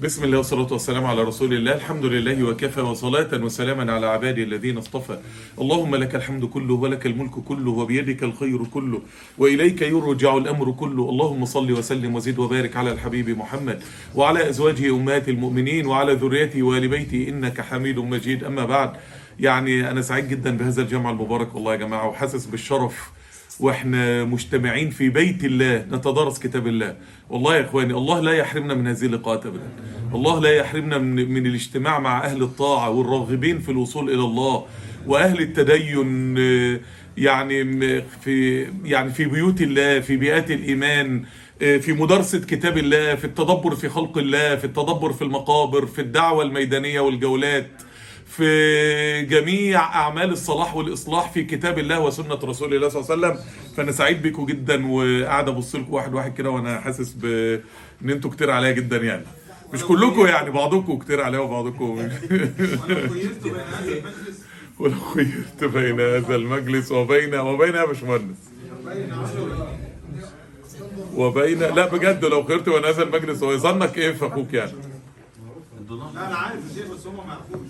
بسم الله والصلاة والسلام على رسول الله الحمد لله وكفى وصلاة وسلاما على عبادي الذين اصطفى اللهم لك الحمد كله ولك الملك كله وبيدك الخير كله وإليك يرجع الأمر كله اللهم صل وسلم وزد وبارك على الحبيب محمد وعلى أزواجه أمهات المؤمنين وعلى ذريته وآل بيته إنك حميد مجيد أما بعد يعني أنا سعيد جدا بهذا الجمع المبارك والله يا جماعة وحاسس بالشرف واحنا مجتمعين في بيت الله نتدارس كتاب الله والله يا اخواني الله لا يحرمنا من هذه اللقاءات ابدا الله لا يحرمنا من, من الاجتماع مع اهل الطاعه والراغبين في الوصول الى الله واهل التدين آه، يعني م- في يعني في بيوت الله في بيئات الايمان آه، في مدارسه كتاب الله في التدبر في خلق الله في التدبر في المقابر في الدعوه الميدانيه والجولات في جميع اعمال الصلاح والاصلاح في كتاب الله وسنه رسول الله صلى الله عليه وسلم فانا سعيد بيكم جدا وقاعد ابص لكم واحد واحد كده وانا حاسس ب ان انتوا كتير عليا جدا يعني مش كلكم يعني بعضكم كتير عليا وبعضكم خيرت بين هذا المجلس ولو خيرت بين هذا المجلس وبين وبين يا باشمهندس وبين لا بجد لو خيرت بين هذا المجلس هو يظنك ايه في اخوك يعني لا انا عارف الشيخ بس هم ما يعرفوش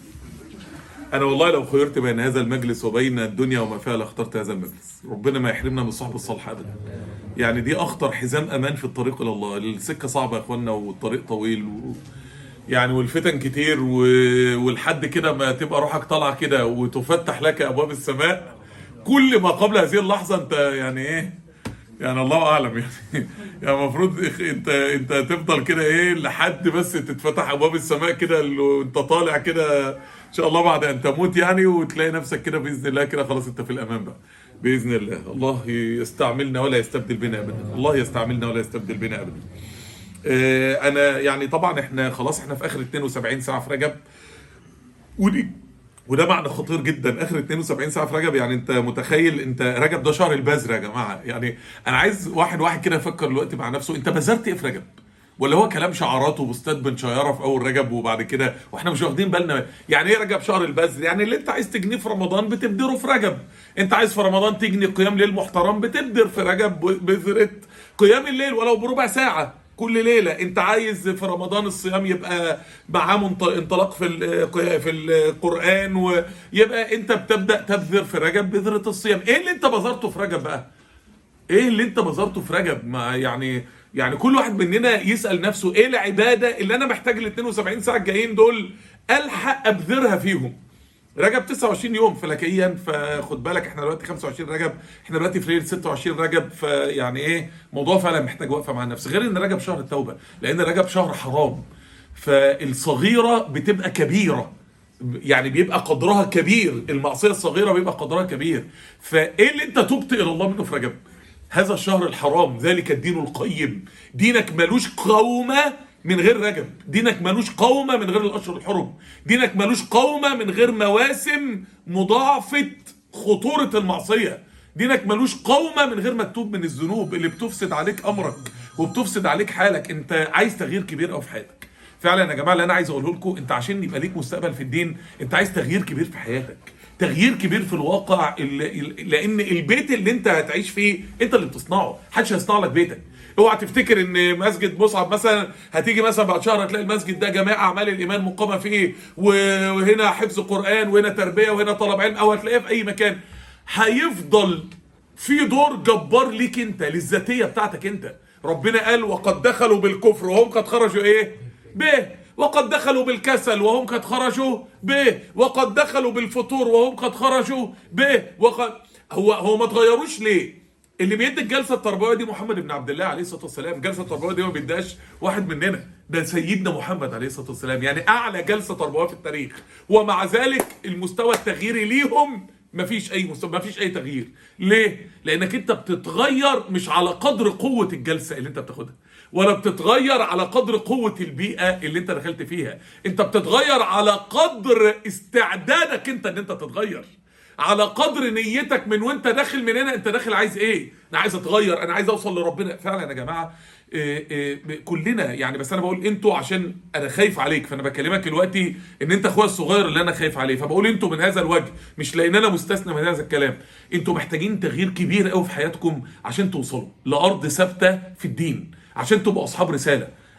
انا والله لو خيرت بين هذا المجلس وبين الدنيا وما فيها لاخترت هذا المجلس ربنا ما يحرمنا من الصحبه الصالحه ابدا يعني دي اخطر حزام امان في الطريق الى الله السكه صعبه يا اخوانا والطريق طويل و... يعني والفتن كتير و... والحد كده ما تبقى روحك طالعه كده وتفتح لك ابواب السماء كل ما قبل هذه اللحظه انت يعني ايه يعني الله اعلم يعني يعني المفروض انت انت تفضل كده ايه لحد بس تتفتح ابواب السماء كده اللي انت طالع كده ان شاء الله بعد ان تموت يعني وتلاقي نفسك كده باذن الله كده خلاص انت في الامان بقى باذن الله الله يستعملنا ولا يستبدل بنا ابدا الله يستعملنا ولا يستبدل بنا ابدا آه، انا يعني طبعا احنا خلاص احنا في اخر 72 ساعه في رجب ودي وده معنى خطير جدا اخر 72 ساعه في رجب يعني انت متخيل انت رجب ده شهر البذر يا جماعه يعني انا عايز واحد واحد كده يفكر دلوقتي مع نفسه انت بذرت ايه في رجب ولا هو كلام شعارات وبوستات بنشيرها في اول رجب وبعد كده واحنا مش واخدين بالنا يعني ايه رجب شهر البذر يعني اللي انت عايز تجنيه في رمضان بتبدره في رجب انت عايز في رمضان تجني قيام ليل محترم بتبدر في رجب بذره قيام الليل ولو بربع ساعه كل ليله انت عايز في رمضان الصيام يبقى معاه منط- انطلاق في ال- في القران ويبقى انت بتبدا تبذر في رجب بذره الصيام ايه اللي انت بذرته في رجب بقى ايه اللي انت بذرته في رجب ما يعني يعني كل واحد مننا يسال نفسه ايه العباده اللي انا محتاج ال 72 ساعه الجايين دول الحق ابذرها فيهم رجب 29 يوم فلكيا فخد بالك احنا دلوقتي 25 رجب احنا دلوقتي في ليله 26 رجب فيعني ايه موضوع فعلا محتاج وقفه مع النفس غير ان رجب شهر التوبه لان رجب شهر حرام فالصغيره بتبقى كبيره يعني بيبقى قدرها كبير المعصيه الصغيره بيبقى قدرها كبير فايه اللي انت تبت الى الله منه في رجب هذا الشهر الحرام ذلك الدين القيم دينك ملوش قومه من غير رجب دينك ملوش قومه من غير الاشهر الحرم دينك ملوش قومه من غير مواسم مضاعفه خطوره المعصيه دينك ملوش قومه من غير ما تتوب من الذنوب اللي بتفسد عليك امرك وبتفسد عليك حالك انت عايز تغيير كبير قوي في حياتك فعلا يا جماعه اللي انا عايز اقوله لكم انت عشان يبقى ليك مستقبل في الدين انت عايز تغيير كبير في حياتك تغيير كبير في الواقع اللي لان البيت اللي انت هتعيش فيه انت اللي بتصنعه محدش هيصنع لك بيتك اوعى تفتكر ان مسجد مصعب مثلا هتيجي مثلا بعد شهر هتلاقي المسجد ده جميع اعمال الايمان مقامه فيه وهنا حفظ قران وهنا تربيه وهنا طلب علم او هتلاقيها في اي مكان هيفضل في دور جبار ليك انت للذاتيه بتاعتك انت ربنا قال وقد دخلوا بالكفر وهم قد خرجوا ايه به وقد دخلوا بالكسل وهم قد خرجوا به وقد دخلوا بالفتور وهم قد خرجوا به وقد هو هو ما اتغيروش ليه اللي بيدي الجلسه التربويه دي محمد بن عبد الله عليه الصلاه والسلام الجلسه التربويه دي ما بيديهاش واحد مننا ده سيدنا محمد عليه الصلاه والسلام يعني اعلى جلسه تربويه في التاريخ ومع ذلك المستوى التغييري ليهم مفيش اي مستوى مفيش اي تغيير ليه لانك انت بتتغير مش على قدر قوه الجلسه اللي انت بتاخدها ولا بتتغير على قدر قوه البيئه اللي انت دخلت فيها انت بتتغير على قدر استعدادك انت ان انت تتغير على قدر نيتك من وانت داخل من هنا انت داخل عايز ايه انا عايز اتغير انا عايز اوصل لربنا فعلا يا جماعه إيه إيه كلنا يعني بس انا بقول انتوا عشان انا خايف عليك فانا بكلمك دلوقتي ان انت اخويا الصغير اللي انا خايف عليه فبقول انتوا من هذا الوجه مش لان انا مستثنى من هذا الكلام انتوا محتاجين تغيير كبير قوي في حياتكم عشان توصلوا لارض ثابته في الدين عشان تبقوا اصحاب رساله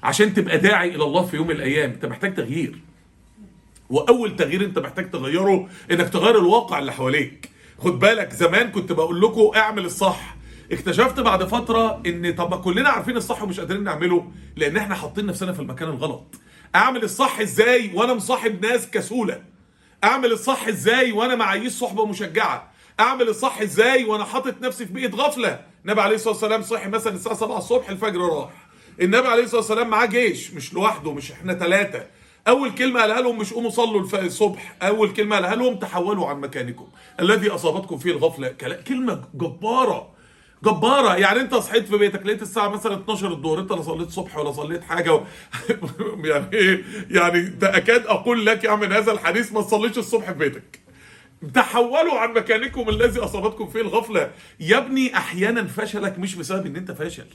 عشان تبقى داعي الى الله في يوم من الايام انت محتاج تغيير واول تغيير انت محتاج تغيره انك تغير الواقع اللي حواليك خد بالك زمان كنت بقول لكم اعمل الصح اكتشفت بعد فتره ان طب ما كلنا عارفين الصح ومش قادرين نعمله لان احنا حاطين نفسنا في المكان الغلط اعمل الصح ازاي وانا مصاحب ناس كسوله اعمل الصح ازاي وانا معيش صحبه مشجعه اعمل الصح ازاي وانا حاطط نفسي في بيئه غفله النبي عليه الصلاه والسلام صحي مثلا الساعه 7 الصبح الفجر راح النبي عليه الصلاه والسلام معاه جيش مش لوحده مش احنا ثلاثه اول كلمه قالها لهم مش قوموا صلوا الف- الصبح اول كلمه قالها لهم تحولوا عن مكانكم الذي اصابتكم فيه الغفله كلا- كلمه جباره جباره يعني انت صحيت في بيتك لقيت الساعه مثلا 12 الظهر انت لا صليت صبح ولا صليت حاجه و... يعني ايه يعني ده اكاد اقول لك يا من هذا الحديث ما تصليش الصبح في بيتك تحولوا عن مكانكم الذي اصابتكم فيه الغفله يا ابني احيانا فشلك مش بسبب ان انت فاشل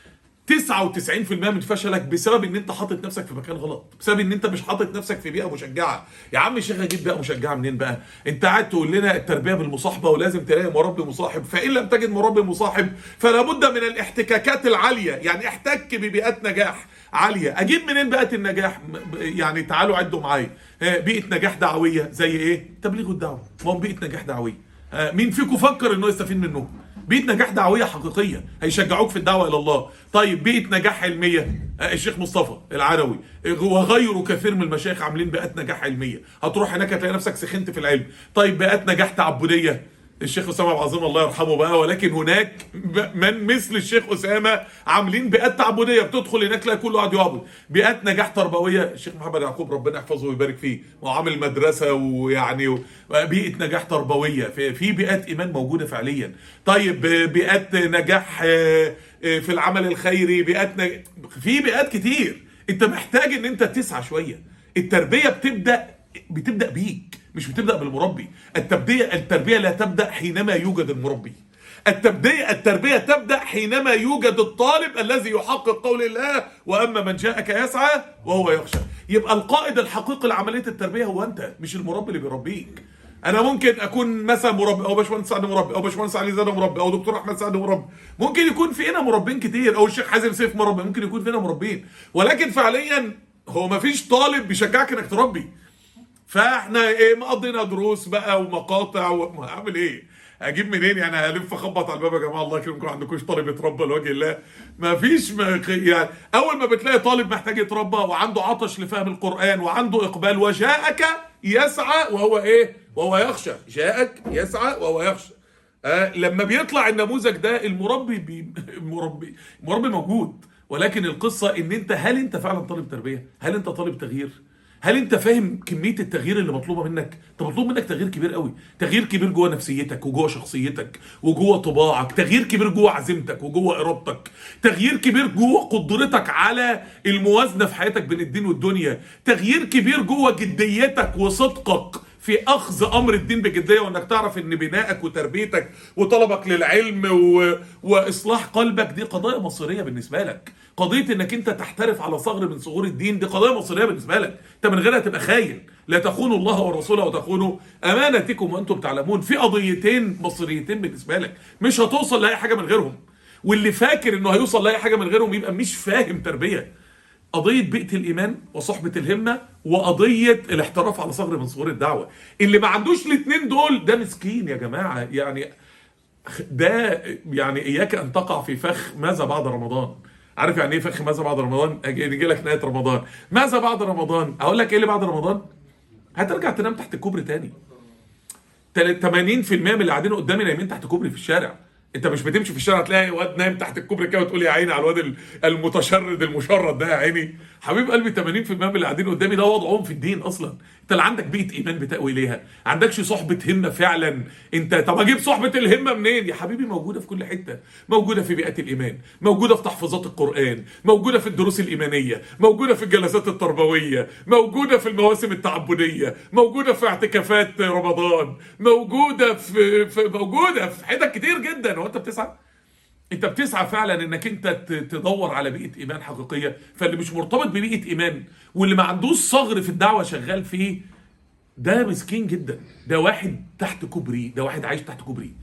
99% من فشلك بسبب ان انت حاطط نفسك في مكان غلط بسبب ان انت مش حاطط نفسك في بيئه مشجعه يا عم الشيخ اجيب بيئه مشجعه منين بقى انت قاعد تقول لنا التربيه بالمصاحبه ولازم تلاقي مربي مصاحب فان لم تجد مربي مصاحب فلا بد من الاحتكاكات العاليه يعني احتك ببيئات نجاح عاليه اجيب منين بيئه النجاح م- ب- يعني تعالوا عدوا معايا آه، بيئه نجاح دعويه زي ايه تبليغ الدعوه ما هو بيئه نجاح دعويه آه، مين فيكم فكر انه يستفيد منه بيئة نجاح دعوية حقيقية هيشجعوك في الدعوة إلى الله طيب بيئة نجاح علمية آه، الشيخ مصطفى العدوي آه، وغيره كثير من المشايخ عاملين بيئات نجاح علمية هتروح هناك هتلاقي نفسك سخنت في العلم طيب بيئات نجاح تعبدية الشيخ اسامه العظيم الله يرحمه بقى ولكن هناك ب- من مثل الشيخ اسامه عاملين بيئات تعبديه بتدخل هناك تلاقي كله قاعد يعبد بيئات نجاح تربويه الشيخ محمد يعقوب ربنا يحفظه ويبارك فيه وعامل مدرسه ويعني و- بيئه نجاح تربويه في في بيئات ايمان موجوده فعليا طيب بيئات نجاح آه، آه، في العمل الخيري بيئات نج... في بيئات كتير انت محتاج ان انت تسعى شويه التربيه بتبدا بتبدا بيك مش بتبدا بالمربي التربيه التربيه لا تبدا حينما يوجد المربي التربيه التربيه تبدا حينما يوجد الطالب الذي يحقق قول الله واما من جاءك يسعى وهو يخشى يبقى القائد الحقيقي لعمليه التربيه هو انت مش المربي اللي بيربيك انا ممكن اكون مثلا مربي او باشمهندس سعد مربي او باشمهندس علي زاده مربي او دكتور احمد سعد مربي ممكن يكون فينا مربين كتير او الشيخ حازم سيف مربي ممكن يكون فينا مربين ولكن فعليا هو مفيش طالب بيشجعك انك تربي فاحنا ايه مقضينا دروس بقى ومقاطع وهعمل ايه؟ اجيب منين يعني هلف اخبط على الباب يا جماعه الله يكرمكم ما عندكوش طالب يتربى لوجه الله ما فيش ما يعني اول ما بتلاقي طالب محتاج يتربى وعنده عطش لفهم القران وعنده اقبال وجاءك يسعى وهو ايه؟ وهو يخشى جاءك يسعى وهو يخشى آه لما بيطلع النموذج ده المربي بي المربي المربي موجود ولكن القصه ان انت هل انت فعلا طالب تربيه؟ هل انت طالب تغيير؟ هل انت فاهم كميه التغيير اللي مطلوبه منك؟ انت مطلوب منك تغيير كبير قوي، تغيير كبير جوه نفسيتك وجوه شخصيتك وجوه طباعك، تغيير كبير جوه عزيمتك وجوه ارادتك، تغيير كبير جوه قدرتك على الموازنه في حياتك بين الدين والدنيا، تغيير كبير جوه جديتك وصدقك في اخذ امر الدين بجديه وانك تعرف ان بنائك وتربيتك وطلبك للعلم و... واصلاح قلبك دي قضايا مصيريه بالنسبه لك قضيه انك انت تحترف على ثغر من ثغور الدين دي قضايا مصيريه بالنسبه لك انت من غيرها تبقى خاين لا تخونوا الله ورسوله وتخونوا امانتكم وانتم تعلمون في قضيتين مصيريتين بالنسبه لك مش هتوصل لاي حاجه من غيرهم واللي فاكر انه هيوصل لاي حاجه من غيرهم يبقى مش فاهم تربيه قضية بيئة الإيمان وصحبة الهمة وقضية الاحتراف على ثغر من ثغور الدعوة اللي ما عندوش الاتنين دول ده مسكين يا جماعة يعني ده يعني إياك أن تقع في فخ ماذا بعد رمضان عارف يعني ايه فخ ماذا بعد رمضان أجي نيجي لك نهاية رمضان ماذا بعد رمضان اقول لك ايه اللي بعد رمضان هترجع تنام تحت الكوبري تاني تل- 80% من اللي قاعدين قدامي نايمين تحت كوبري في الشارع انت مش بتمشي في الشارع تلاقي واد نايم تحت الكوبري كده وتقول يا عيني على الواد ال- المتشرد المشرد ده يا عيني حبيب قلبي 80% من اللي قاعدين قدامي ده وضعهم في الدين اصلا انت لا عندك بيئه ايمان بتقوي ليها عندكش صحبه همه فعلا انت طب اجيب صحبه الهمه منين يا حبيبي موجوده في كل حته موجوده في بيئات الايمان موجوده في تحفظات القران موجوده في الدروس الايمانيه موجوده في الجلسات التربويه موجوده في المواسم التعبديه موجوده في اعتكافات رمضان موجوده في, في موجوده في حتت كتير جدا هو انت بتسعى انت بتسعى فعلا انك انت ت- تدور على بيئه ايمان حقيقيه فاللي مش مرتبط ببيئه ايمان واللي ما عندوش صغر في الدعوه شغال فيه ده مسكين جدا ده واحد تحت كوبري ده واحد عايش تحت كوبري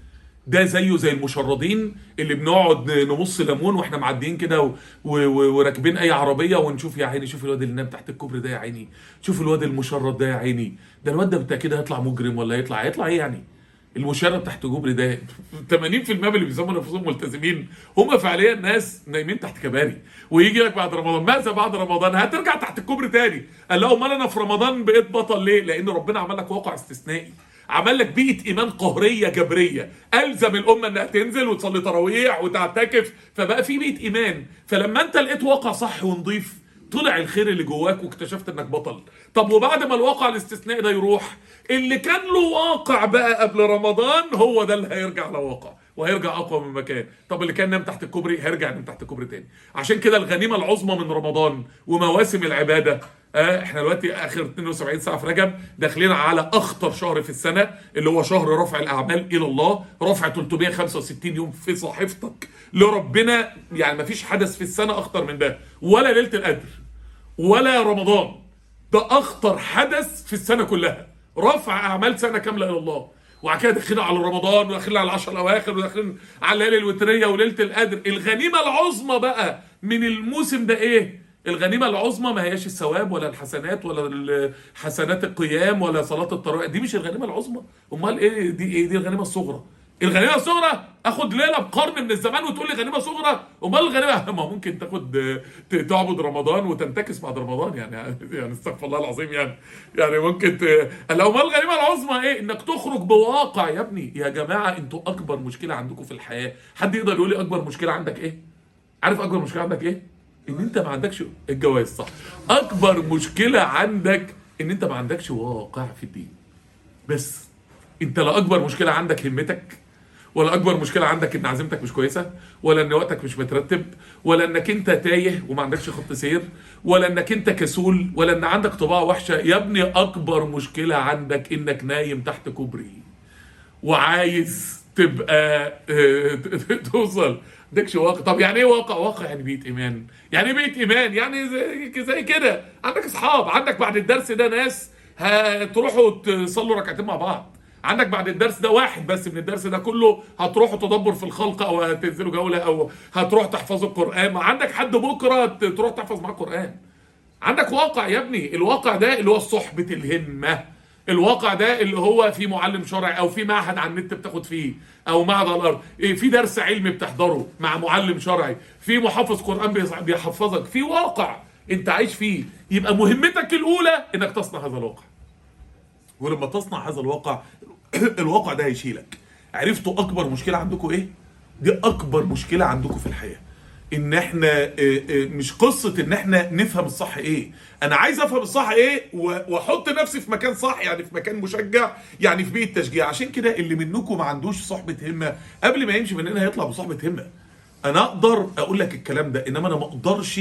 ده زيه زي المشردين اللي بنقعد نمص ليمون واحنا معديين كده و- و- و- وراكبين اي عربيه ونشوف يا عيني شوف الواد اللي نام تحت الكوبري ده يا عيني شوف الواد المشرد ده يا عيني ده الواد ده بالتاكيد هيطلع مجرم ولا هيطلع هيطلع ايه يعني المشرد تحت كوبري ده 80% من اللي بيسموا نفسهم ملتزمين هم فعليا ناس نايمين تحت كباري ويجي لك بعد رمضان ماذا بعد رمضان هترجع تحت الكوبري تاني قال له امال انا في رمضان بقيت بطل ليه لان ربنا عمل لك واقع استثنائي عمل لك بيئه ايمان قهريه جبريه الزم الامه انها تنزل وتصلي تراويح وتعتكف فبقى في بيئه ايمان فلما انت لقيت واقع صح ونضيف طلع الخير اللي جواك واكتشفت انك بطل طب وبعد ما الواقع الاستثنائي ده يروح اللي كان له واقع بقى قبل رمضان هو ده اللي هيرجع له واقع وهيرجع اقوى من مكان طب اللي كان نام تحت الكوبري هيرجع ينام تحت الكوبري تاني عشان كده الغنيمه العظمى من رمضان ومواسم العباده آه احنا دلوقتي اخر 72 ساعه في رجب داخلين على اخطر شهر في السنه اللي هو شهر رفع الاعمال الى الله رفع 365 يوم في صحيفتك لربنا يعني مفيش حدث في السنه اخطر من ده ولا ليله القدر ولا رمضان ده اخطر حدث في السنه كلها رفع اعمال سنه كامله الى الله وبعد كده داخلين على رمضان وداخلين على العشر الاواخر وداخلين على الليالي الوتريه وليله القدر الغنيمه العظمى بقى من الموسم ده ايه الغنيمه العظمى ما هياش الثواب ولا الحسنات ولا ال- حسنات القيام ولا صلاه التراويح دي مش الغنيمه العظمى امال ايه دي ايه دي الغنيمه الصغرى الغنيمه الصغرى اخد ليله بقرن من الزمان وتقول لي غنيمه صغرى امال الغنيمه ما ممكن تاخد ت- تعبد رمضان وتنتكس بعد رمضان يعني يعني استغفر الله العظيم يعني يعني ممكن ت... لو امال الغنيمه العظمى ايه انك تخرج بواقع يا ابني يا جماعه انتوا اكبر مشكله عندكم في الحياه حد يقدر يقول لي اكبر مشكله عندك ايه عارف اكبر مشكله عندك ايه ان انت ما عندكش الجواز صح اكبر مشكله عندك ان انت ما عندكش واقع في الدين بس انت لا اكبر مشكله عندك همتك ولا اكبر مشكله عندك ان عزيمتك مش كويسه ولا ان وقتك مش مترتب ولا انك انت تايه وما عندكش خط سير ولا انك انت كسول ولا ان عندك طباع وحشه يا ابني اكبر مشكله عندك انك نايم تحت كوبري وعايز تبقى آه، توصل عندكش واقع طب يعني ايه واقع واقع يعني بيئه ايمان يعني ايه بيئه ايمان يعني زي, زي كده عندك اصحاب عندك بعد الدرس ده ناس هتروحوا تصلوا ركعتين مع بعض عندك بعد الدرس ده واحد بس من الدرس ده كله هتروحوا تدبر في الخلق او هتنزلوا جوله او هتروح تحفظوا القران ما عندك حد بكره تروح تحفظ معاه القران عندك واقع يا ابني الواقع ده اللي هو صحبة الهمة الواقع ده اللي هو في معلم شرعي او في معهد على النت بتاخد فيه او معهد على الارض إيه، في درس علمي بتحضره مع معلم شرعي في محافظ قرآن بيص- بيحفظك في واقع انت عايش فيه يبقى مهمتك الاولى انك تصنع هذا الواقع ولما تصنع هذا الواقع الواقع ده هيشيلك عرفتوا اكبر مشكله عندكم ايه دي اكبر مشكله عندكم في الحياه ان احنا آه، آه، مش قصه ان احنا نفهم الصح ايه انا عايز افهم الصح ايه و- واحط نفسي في مكان صح يعني في مكان مشجع يعني في بيئه تشجيع عشان كده اللي منكم ما عندوش صحبه همه قبل ما يمشي مننا هيطلع بصحبه همه انا اقدر اقول لك الكلام ده انما انا ما اقدرش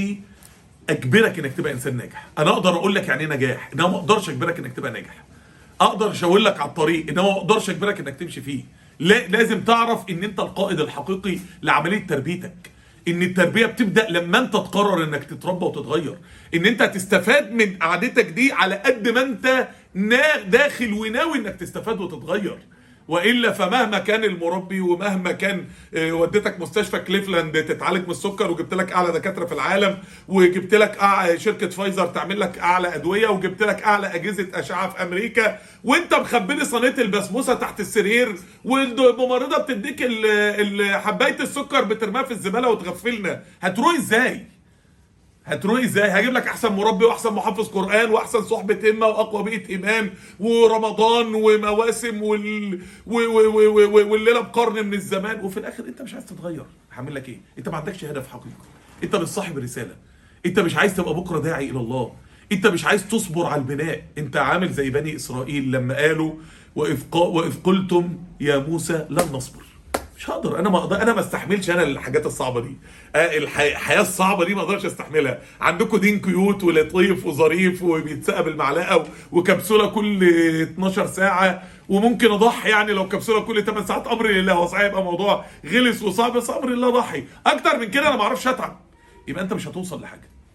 اجبرك انك تبقى انسان ناجح انا اقدر اقول لك يعني ايه نجاح انما ما اقدرش اجبرك انك تبقى ناجح اقدر اشاور لك على الطريق انما ما اقدرش اجبرك انك تمشي فيه لا لازم تعرف ان انت القائد الحقيقي لعمليه تربيتك ان التربيه بتبدا لما انت تقرر انك تتربى وتتغير ان انت تستفاد من قعدتك دي على قد ما انت نا- داخل وناوي انك تستفاد وتتغير والا فمهما كان المربي ومهما كان آه، وديتك مستشفى كليفلاند تتعالج من السكر وجبت لك اعلى دكاتره في العالم وجبت لك أع- شركه فايزر تعمل لك اعلى ادويه وجبت لك اعلى اجهزه اشعه في امريكا وانت مخبي لي صينيه البسبوسه تحت السرير والممرضه بتديك ال- ال- حبايه السكر بترميها في الزباله وتغفلنا هتروح ازاي؟ هتروح ازاي؟ هجيب لك احسن مربي واحسن محافظ قران واحسن صحبه همه واقوى بيئه ايمان ورمضان ومواسم وال... و... و... و... و... والليله بقرن من الزمان وفي الاخر انت مش عايز تتغير هعمل لك ايه؟ انت ما عندكش هدف حقيقي انت مش صاحب رساله انت مش عايز تبقى بكره داعي الى الله انت مش عايز تصبر على البناء انت عامل زي بني اسرائيل لما قالوا واذ قا... واذ قلتم يا موسى لن نصبر مش هقدر انا ما اقدر انا ما استحملش انا الحاجات الصعبه دي آه، الحي- الحياه الصعبه دي ما اقدرش استحملها عندكم دين كيوت ولطيف وظريف وبيتسقى بالمعلقه و- وكبسوله كل 12 ساعه وممكن اضحي يعني لو كبسوله كل 8 ساعات امر لله هو صحيح يبقى موضوع غلس وصعب بس امر لله ضحي اكتر من كده انا ما اعرفش اتعب يبقى انت مش هتوصل لحاجه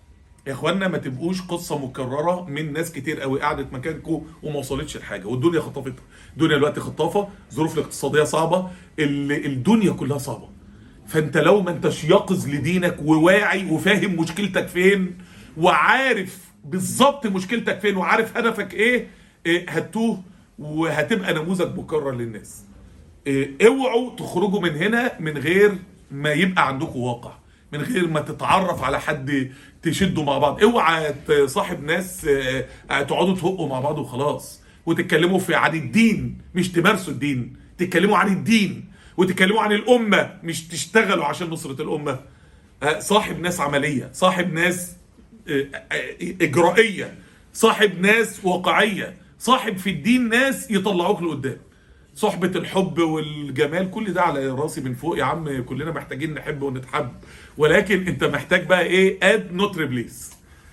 يا اخوانا ما تبقوش قصه مكرره من ناس كتير قوي قعدت مكانكم وما وصلتش لحاجه والدنيا خطفتها الدنيا دلوقتي خطافه الظروف الاقتصاديه صعبه ال- الدنيا كلها صعبه فانت لو ما انتش يقظ لدينك وواعي وفاهم مشكلتك فين وعارف بالظبط مشكلتك فين وعارف هدفك ايه, إيه هتوه وهتبقى نموذج مكرر للناس إيه، اوعوا تخرجوا من هنا من غير ما يبقى عندكم واقع من غير ما تتعرف على حد تشدوا مع بعض اوعى تصاحب ناس آه، آه، تقعدوا تهقوا مع بعض وخلاص وتتكلموا في عن الدين مش تمارسوا الدين تتكلموا عن الدين وتتكلموا عن الامه مش تشتغلوا عشان نصره الامه آه، صاحب ناس عمليه صاحب ناس آه، آه، اجرائيه صاحب ناس واقعيه صاحب في الدين ناس يطلعوك لقدام صحبة الحب والجمال كل ده على راسي من فوق يا عم كلنا محتاجين نحب ونتحب ولكن انت محتاج بقى ايه اد نوت ريبليس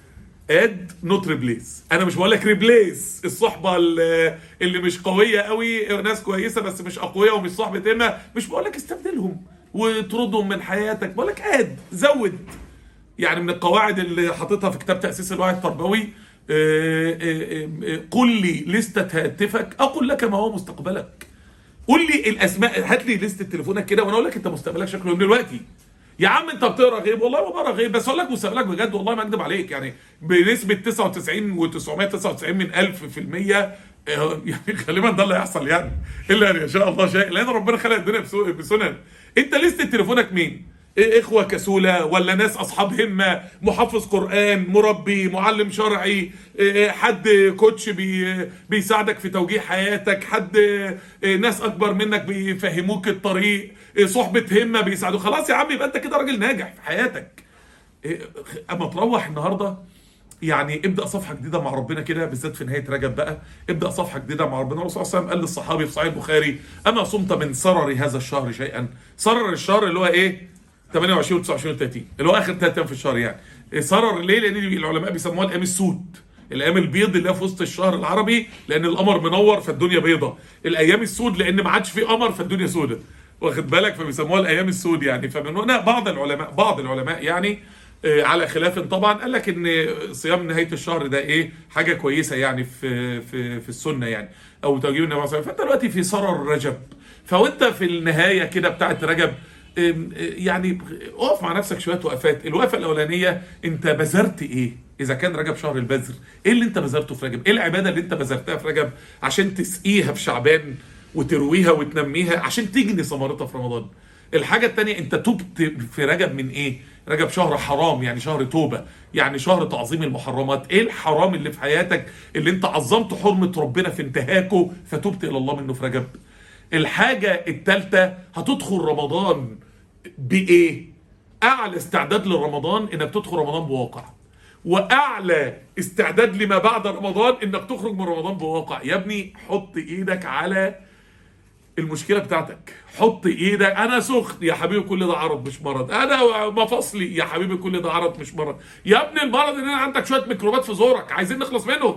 اد نوت ريبليس انا مش بقول لك ريبليس الصحبه اللي اللي مش قويه قوي ناس كويسه بس مش اقوياء ومش صحبه همه مش بقول لك استبدلهم وتردهم من حياتك بقول لك اد زود يعني من القواعد اللي حاططها في كتاب تاسيس الوعي التربوي آه، آه، آه، قل لي لستة هاتفك اقول لك ما هو مستقبلك قول لي الاسماء هات لي لستة تليفونك كده وانا اقول لك انت مستقبلك شكله إيه من دلوقتي يا عم انت بتقرا غيب والله ما بقرا غيب بس اقول لك مستقبلك بجد والله ما اكذب عليك يعني بنسبه 99 و999 من 1000 في المية آه، يعني غالبا ده اللي هيحصل يعني الا ان يشاء الله شيء لان ربنا خلق الدنيا بسو- بسنن انت لستة تليفونك مين؟ إيه اخوه كسوله ولا ناس اصحاب همه محافظ قران مربي معلم شرعي إيه حد كوتش بي بيساعدك في توجيه حياتك حد إيه ناس اكبر منك بيفهموك الطريق إيه صحبه همه بيساعدوك خلاص يا عم يبقى انت كده راجل ناجح في حياتك إيه اما تروح النهارده يعني ابدا صفحه جديده مع ربنا كده بالذات في نهايه رجب بقى ابدا صفحه جديده مع ربنا الرسول صلى الله عليه وسلم قال للصحابي في صحيح البخاري اما صمت من سرر هذا الشهر شيئا سرر الشهر اللي هو ايه 28 و 29 و 30 اللي هو اخر ثلاث ايام في الشهر يعني إيه سرر ليه لان العلماء بيسموها الايام السود الايام البيض اللي هي في وسط الشهر العربي لان القمر منور فالدنيا بيضة الايام السود لان ما عادش في قمر فالدنيا سودة واخد بالك فبيسموها الايام السود يعني فمن هنا بعض العلماء بعض العلماء يعني آه، على خلاف طبعا قال لك ان صيام نهايه الشهر ده ايه حاجه كويسه يعني في في في السنه يعني او توجيه النبي صلى الله عليه وسلم فانت دلوقتي في سرر رجب فوانت في النهايه كده بتاعت رجب آم، آه، يعني اقف مع نفسك شويه وقفات الوقفه الاولانيه انت بذرت ايه اذا كان رجب شهر البذر ايه اللي انت بذرته في رجب ايه العباده اللي انت بذرتها في رجب عشان تسقيها في شعبان وترويها وتنميها عشان تجني ثمرتها في رمضان الحاجة التانية انت تبت في رجب من ايه رجب شهر حرام يعني شهر توبة يعني شهر تعظيم المحرمات ايه الحرام اللي في حياتك اللي انت عظمت حرمة ربنا في انتهاكه فتبت الى الله منه في رجب الحاجة التالتة هتدخل رمضان بايه اعلى استعداد لرمضان انك تدخل رمضان بواقع واعلى استعداد لما بعد رمضان انك تخرج من رمضان بواقع يا ابني حط ايدك على المشكله بتاعتك حط ايدك انا سخن يا حبيبي كل ده عرض مش مرض انا مفاصلي يا حبيبي كل ده عرض مش مرض يا ابني المرض ان انا عندك شويه ميكروبات في زورك عايزين نخلص منهم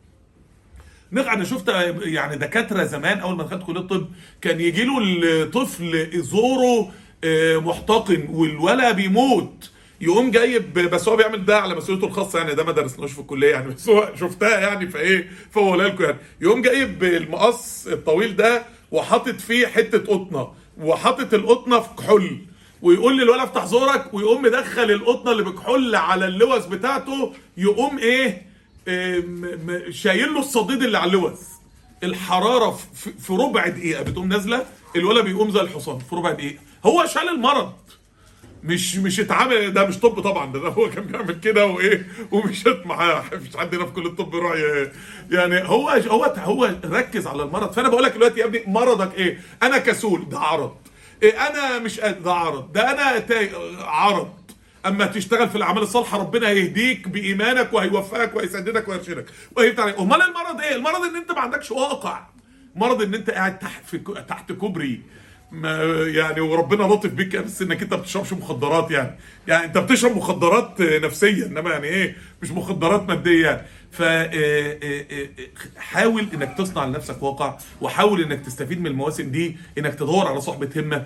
نقع انا شفت يعني دكاتره زمان اول ما دخلت كليه الطب كان يجي له الطفل زوره آه، محتقن والولا بيموت يقوم جايب بس هو بيعمل ده على مسؤوليته الخاصه يعني ده ما درسناش في الكليه يعني بس هو شفتها يعني فايه فهو لكم يعني يقوم جايب المقص الطويل ده وحاطط فيه حته قطنه وحاطط القطنه في كحول ويقول للولا افتح زورك ويقوم مدخل القطنه اللي بكحول على اللوز بتاعته يقوم ايه آه، م- م- شايل له الصديد اللي على اللوز الحراره في في ربع دقيقه بتقوم نازله الولا بيقوم زي الحصان في ربع دقيقه هو شال المرض مش مش اتعامل ده مش طب طبعا ده, ده هو كان بيعمل كده وايه ومشيت معاه مفيش حد هنا في كل الطب يروح ي- يعني هو هو هو ركز على المرض فانا بقول لك دلوقتي يا ابني مرضك ايه؟ انا كسول ده عرض إيه انا مش قادر ده عرض ده انا تاي... عرض اما تشتغل في الاعمال الصالحه ربنا هيهديك بايمانك وهيوفقك وهيسددك ويرشدك وهيفتح عليك امال المرض ايه؟ المرض ان انت ما عندكش واقع مرض ان انت قاعد تحت في كو- تحت كوبري ما يعني وربنا لطف بيك بس انك انت ما بتشربش مخدرات يعني يعني انت بتشرب مخدرات نفسيه انما يعني ايه مش مخدرات ماديه يعني ف آه، آه، آه، حاول انك تصنع لنفسك واقع وحاول انك تستفيد من المواسم دي انك تدور على صحبه همه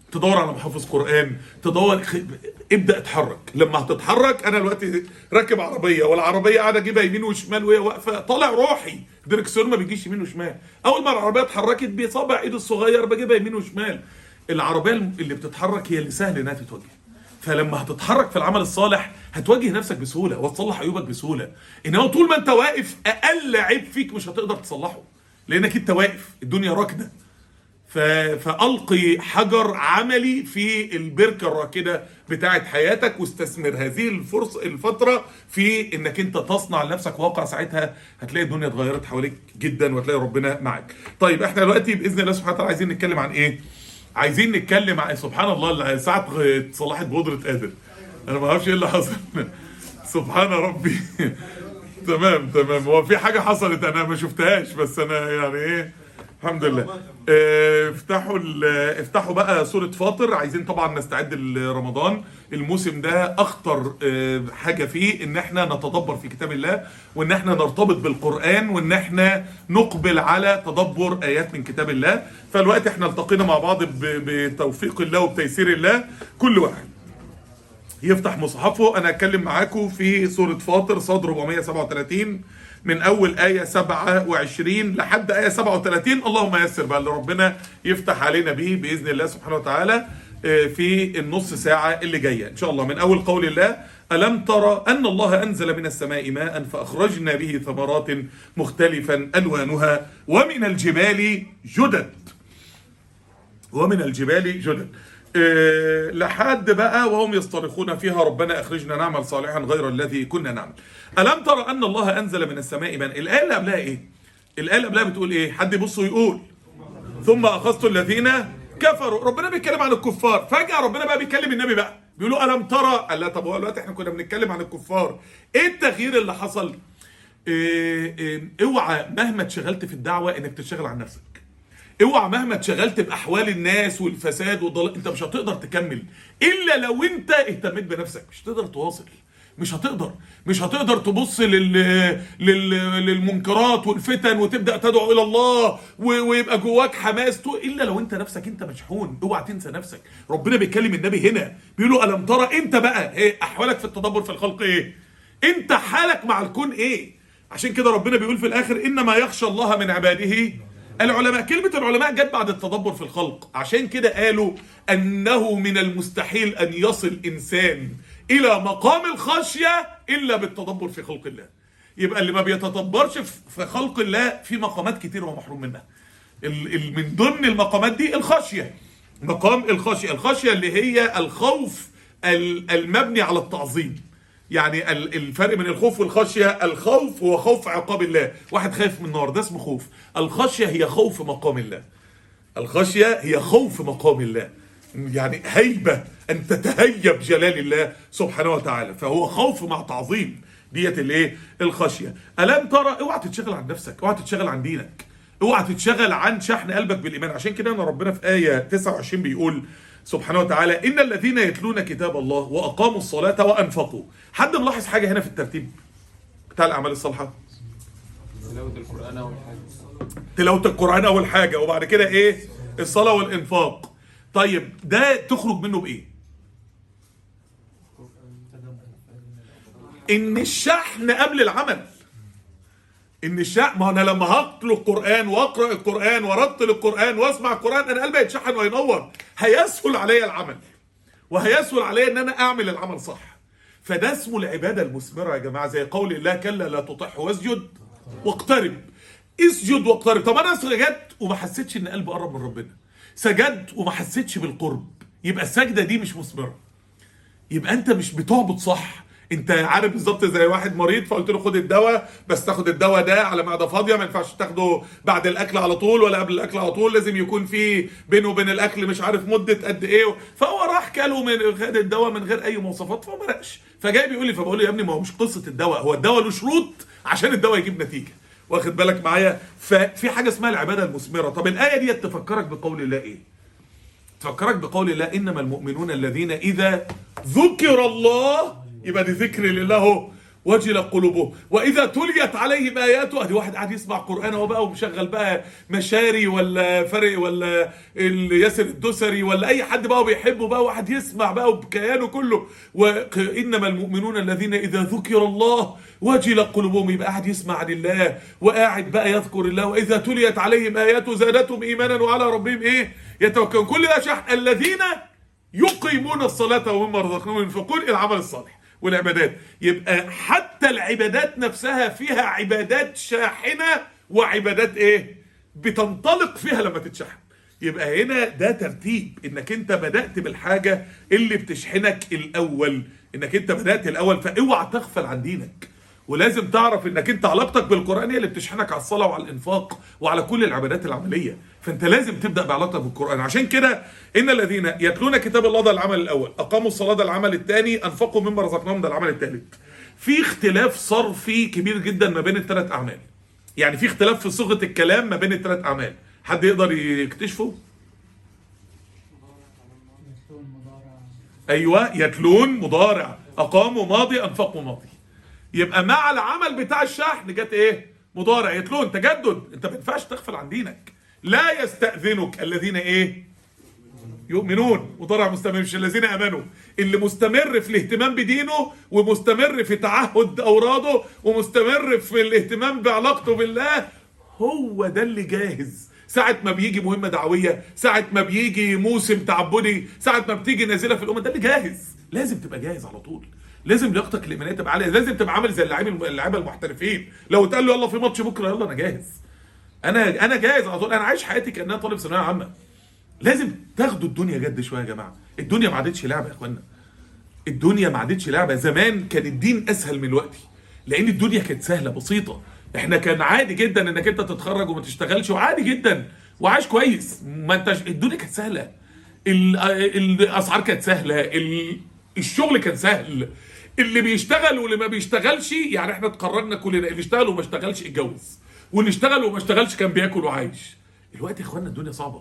تدور على محافظ قران تدور خ... ابدا اتحرك لما هتتحرك انا دلوقتي راكب عربيه والعربيه قاعده اجيبها يمين وشمال وهي واقفه طالع روحي دركسيون ما بيجيش يمين وشمال اول ما العربيه اتحركت بصابع ايدي الصغير بجيبها يمين وشمال العربيه اللي بتتحرك هي اللي سهل انها تتوجه فلما هتتحرك في العمل الصالح هتواجه نفسك بسهوله وتصلح عيوبك بسهوله انما طول ما انت واقف اقل عيب فيك مش هتقدر تصلحه لانك انت واقف الدنيا راكده ف... فالقي حجر عملي في البركه الراكده بتاعه حياتك واستثمر هذه الفرصه الفتره في انك انت تصنع لنفسك واقع ساعتها هتلاقي الدنيا اتغيرت حواليك جدا وهتلاقي ربنا معاك. طيب احنا دلوقتي باذن الله سبحانه وتعالى عايزين نتكلم عن ايه؟ عايزين نتكلم عن سبحان الله ساعه صلاحت بقدره قادر. انا ما اعرفش ايه اللي حصل. سبحان ربي تمام تمام هو في حاجه حصلت انا ما شفتهاش بس انا يعني ايه الحمد لله اه، افتحوا ال- افتحوا بقى سوره فاطر عايزين طبعا نستعد لرمضان الموسم ده اخطر اه، حاجه فيه ان احنا نتدبر في كتاب الله وان احنا نرتبط بالقران وان احنا نقبل على تدبر ايات من كتاب الله فالوقت احنا التقينا مع بعض ب- بتوفيق الله وبتيسير الله كل واحد يفتح مصحفه انا اتكلم معاكم في سوره فاطر صاد 437 من اول ايه 27 لحد ايه 37 اللهم يسر بقى اللي ربنا يفتح علينا به باذن الله سبحانه وتعالى آه، في النص ساعه اللي جايه ان شاء الله من اول قول الله الم ترى ان الله انزل من السماء ماء فاخرجنا به ثمرات مختلفا الوانها ومن الجبال جدد ومن الجبال جدد إيه لحد بقى وهم يصطرخون فيها ربنا اخرجنا نعمل صالحا غير الذي كنا نعمل الم ترى ان الله انزل من السماء ماء الايه اللي قبلها ايه الايه اللي قبلها بتقول ايه حد يبص ويقول ثم اخذت الذين كفروا ربنا بيتكلم عن الكفار فجاه ربنا بقى بيكلم النبي بقى بيقولوا الم ترى قال لا طب هو دلوقتي احنا كنا بنتكلم عن الكفار ايه التغيير اللي حصل إيه إيه اوعى مهما اتشغلت في الدعوه انك تشتغل عن نفسك اوعى مهما اتشغلت باحوال الناس والفساد والضلال انت مش هتقدر تكمل الا لو انت اهتميت بنفسك مش هتقدر تواصل مش هتقدر مش هتقدر تبص لل... لل... للمنكرات والفتن وتبدا تدعو الى الله و... ويبقى جواك حماس تو... الا لو انت نفسك انت مشحون اوعى تنسى نفسك ربنا بيكلم النبي هنا بيقول له الم ترى انت بقى ايه احوالك في التدبر في الخلق ايه انت حالك مع الكون ايه عشان كده ربنا بيقول في الاخر انما يخشى الله من عباده العلماء كلمة العلماء جت بعد التدبر في الخلق عشان كده قالوا أنه من المستحيل أن يصل إنسان إلى مقام الخشية إلا بالتدبر في خلق الله يبقى اللي ما بيتدبرش في خلق الله في مقامات كتير هو محروم منها ال- ال- من ضمن المقامات دي الخشية مقام الخشية الخشية اللي هي الخوف ال- المبني على التعظيم يعني ال- الفرق بين الخوف والخشية الخوف هو خوف عقاب الله واحد خايف من النار ده اسمه خوف الخشية هي خوف مقام الله الخشية هي خوف مقام الله يعني هيبة أن تتهيب جلال الله سبحانه وتعالى فهو خوف مع تعظيم ديت الايه الخشية ألم ترى اوعى تتشغل عن نفسك اوعى تتشغل عن دينك اوعى تتشغل عن شحن قلبك بالإيمان عشان كده أنا ربنا في آية 29 بيقول سبحانه وتعالى إن الذين يتلون كتاب الله وأقاموا الصلاة وأنفقوا حد ملاحظ حاجة هنا في الترتيب بتاع الأعمال الصالحة تلاوة القرآن أول حاجة تلاوة القرآن أول حاجة وبعد كده إيه الصلاة والإنفاق طيب ده تخرج منه بإيه إن الشحن قبل العمل إن الشحن ما أنا لما هقرأ القرآن وأقرأ القرآن وأرتل القرآن وأسمع القرآن أنا قلبي هيتشحن وينور هيسهل عليا العمل وهيسهل عليا إن أنا أعمل العمل صح فده اسمه العبادة المثمرة يا جماعة زي قول الله كلا لا تطعه واسجد واقترب اسجد واقترب طب انا سجدت وما حسيتش ان قلبي قرب من ربنا سجدت وما حسيتش بالقرب يبقى السجده دي مش مثمره يبقى انت مش بتعبد صح انت عارف بالظبط زي واحد مريض فقلت له خد الدواء بس تاخد الدواء ده على معده فاضيه ما ينفعش تاخده بعد الاكل على طول ولا قبل الاكل على طول لازم يكون في بينه وبين الاكل مش عارف مده قد ايه فهو راح كاله من خد الدواء من غير اي مواصفات فما مرقش فجاي بيقول لي فبقول له يا ابني ما هو مش قصه الدواء هو الدواء له شروط عشان الدواء يجيب نتيجه واخد بالك معايا ففي حاجه اسمها العباده المثمره طب الايه دي تفكرك بقول الله ايه تفكرك بقول الله انما المؤمنون الذين اذا ذكر الله يبقى دي ذكر لله هو وجلت قلوبهم واذا تليت عليهم اياته ادي واحد قاعد يسمع قران هو بقى ومشغل بقى مشاري ولا فرق ولا ال- ياسر الدسري ولا اي حد بقى بيحبه بقى واحد يسمع بقى وبكيانه كله وانما المؤمنون الذين اذا ذكر الله وجلت قلوبهم يبقى قاعد يسمع عن الله وقاعد بقى يذكر الله واذا تليت عليهم اياته زادتهم ايمانا وعلى ربهم ايه يتوكلون كل ده شحن الذين يقيمون الصلاة ومما رزقناهم ينفقون العمل الصالح والعبادات يبقى حتى العبادات نفسها فيها عبادات شاحنة وعبادات ايه بتنطلق فيها لما تتشحن يبقى هنا ده ترتيب انك انت بدأت بالحاجة اللي بتشحنك الاول انك انت بدأت الاول فاوعى تغفل عن دينك ولازم تعرف انك انت علاقتك بالقران هي اللي بتشحنك على الصلاه وعلى الانفاق وعلى كل العبادات العمليه فانت لازم تبدا بعلاقتك بالقران عشان كده ان الذين يتلون كتاب الله ده العمل الاول اقاموا الصلاه ده العمل الثاني انفقوا مما رزقناهم ده العمل الثالث في اختلاف صرفي كبير جدا ما بين الثلاث اعمال يعني في اختلاف في صيغه الكلام ما بين الثلاث اعمال حد يقدر يكتشفه ايوه يتلون مضارع اقاموا ماضي انفقوا ماضي يبقى مع العمل بتاع الشحن جت ايه مضارع يتلون تجدد انت ما ينفعش تغفل عن دينك لا يستأذنك الذين ايه يؤمنون مضارع مستمر مش الذين امنوا اللي مستمر في الاهتمام بدينه ومستمر في تعهد اوراده ومستمر في الاهتمام بعلاقته بالله هو ده اللي جاهز ساعة ما بيجي مهمة دعوية ساعة ما بيجي موسم تعبدي ساعة ما بتيجي نازلة في الأمة ده اللي جاهز لازم تبقى جاهز على طول لازم لياقتك الإيمانية تبقى عالية لازم تبقى عامل زي اللاعبين اللعيبة المحترفين لو اتقال له يلا في ماتش بكرة يلا أنا جاهز أنا أنا جاهز على طول أنا عايش حياتي كأنها طالب ثانوية عامة لازم تاخدوا الدنيا جد شوية يا جماعة الدنيا ما عادتش لعبة يا إخوانا الدنيا ما عادتش لعبه زمان كان الدين اسهل من دلوقتي لان الدنيا كانت سهله بسيطه احنا كان عادي جدا انك انت تتخرج وما تشتغلش وعادي جدا وعايش كويس ما انت الدنيا كانت سهله ال- الاسعار كانت سهله ال- الشغل كان سهل اللي بيشتغل واللي ما بيشتغلش يعني احنا اتخرجنا كلنا اللي اشتغل وما اشتغلش اتجوز واللي اشتغل وما اشتغلش كان بياكل وعايش دلوقتي يا اخوانا الدنيا صعبه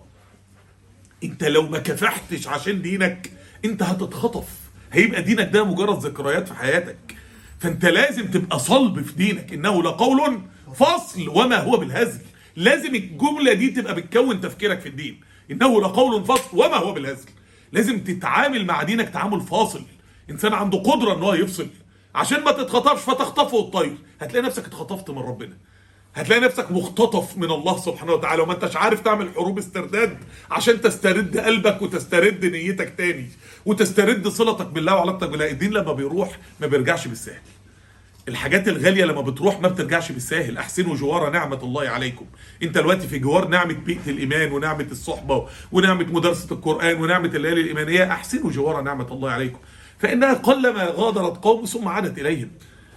انت لو ما كافحتش عشان دينك انت هتتخطف هيبقى دينك ده مجرد ذكريات في حياتك فانت لازم تبقى صلب في دينك انه لقول فصل وما هو بالهزل لازم الجمله دي تبقى بتكون تفكيرك في الدين انه لقول فصل وما هو بالهزل لازم تتعامل مع دينك تعامل فاصل انسان عنده قدره ان هو يفصل عشان ما تتخطفش فتخطفه الطير هتلاقي نفسك اتخطفت من ربنا هتلاقي نفسك مختطف من الله سبحانه وتعالى وما انتش عارف تعمل حروب استرداد عشان تسترد قلبك وتسترد نيتك تاني وتسترد صلتك بالله وعلاقتك بالله الدين لما بيروح ما بيرجعش بالسهل الحاجات الغاليه لما بتروح ما بترجعش بالساهل احسنوا جوار نعمه الله عليكم انت دلوقتي في جوار نعمه بيئه الايمان ونعمه الصحبه ونعمه مدرسه القران ونعمه الليالي الايمانيه احسنوا جوار نعمه الله عليكم فانها قلما غادرت قوم ثم عادت اليهم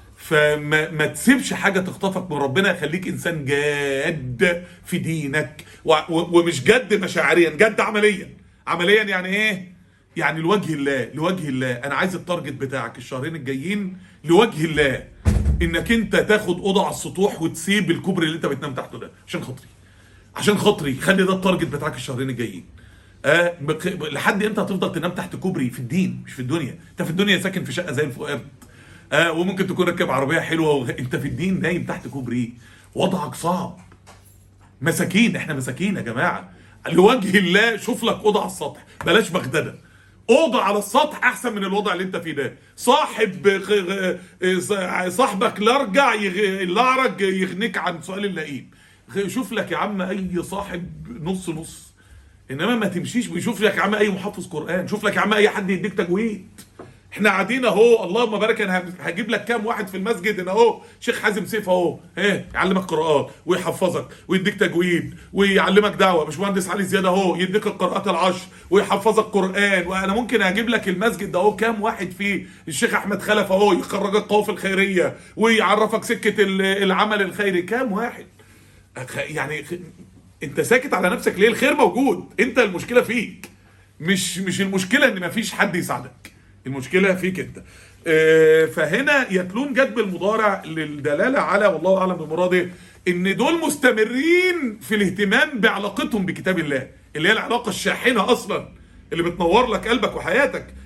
فما ما تسيبش حاجه تخطفك من ربنا خليك انسان جاد في دينك و- و- ومش جد مشاعريا جد عمليا عمليا يعني ايه يعني لوجه الله لوجه الله انا عايز التارجت بتاعك الشهرين الجايين لوجه الله انك انت تاخد اوضه على السطوح وتسيب الكوبري اللي انت بتنام تحته ده عشان خاطري عشان خاطري خلي ده التارجت بتاعك الشهرين الجايين آه بق- لحد امتى هتفضل تنام تحت كوبري في الدين مش في الدنيا انت في الدنيا ساكن في شقه زي الفؤاد آه وممكن تكون راكب عربيه حلوه وغ... انت في الدين نايم تحت كوبري وضعك صعب مساكين احنا مساكين يا جماعه لوجه الله شوف لك اوضه على السطح بلاش بغدده اوضه على السطح احسن من الوضع اللي انت فيه ده صاحب غ- غ- صاحبك الارجع يغ... الاعرج يغنيك عن سؤال اللئيم غ- شوف لك يا عم اي صاحب نص نص انما ما تمشيش ويشوف لك يا عم اي محافظ قران شوف لك يا عم اي حد يديك تجويد احنا قاعدين اهو اللهم بارك انا هجيب لك كام واحد في المسجد هنا اهو شيخ حازم سيف اهو ايه يعلمك قراءات ويحفظك ويديك تجويد ويعلمك دعوه باشمهندس علي زياده اهو يديك القراءات العشر ويحفظك قران وانا ممكن اجيب لك المسجد ده اهو كام واحد فيه الشيخ احمد خلف اهو يخرجك قوه في الخيريه ويعرفك سكه ال- العمل الخيري كام واحد أخ- يعني خ- انت ساكت على نفسك ليه الخير موجود انت المشكله فيك مش مش المشكله ان مفيش حد يساعدك المشكله فيك انت آه، فهنا يتلون جد بالمضارع للدلاله على والله اعلم بمراده ان دول مستمرين في الاهتمام بعلاقتهم بكتاب الله اللي هي العلاقه الشاحنه اصلا اللي بتنور لك قلبك وحياتك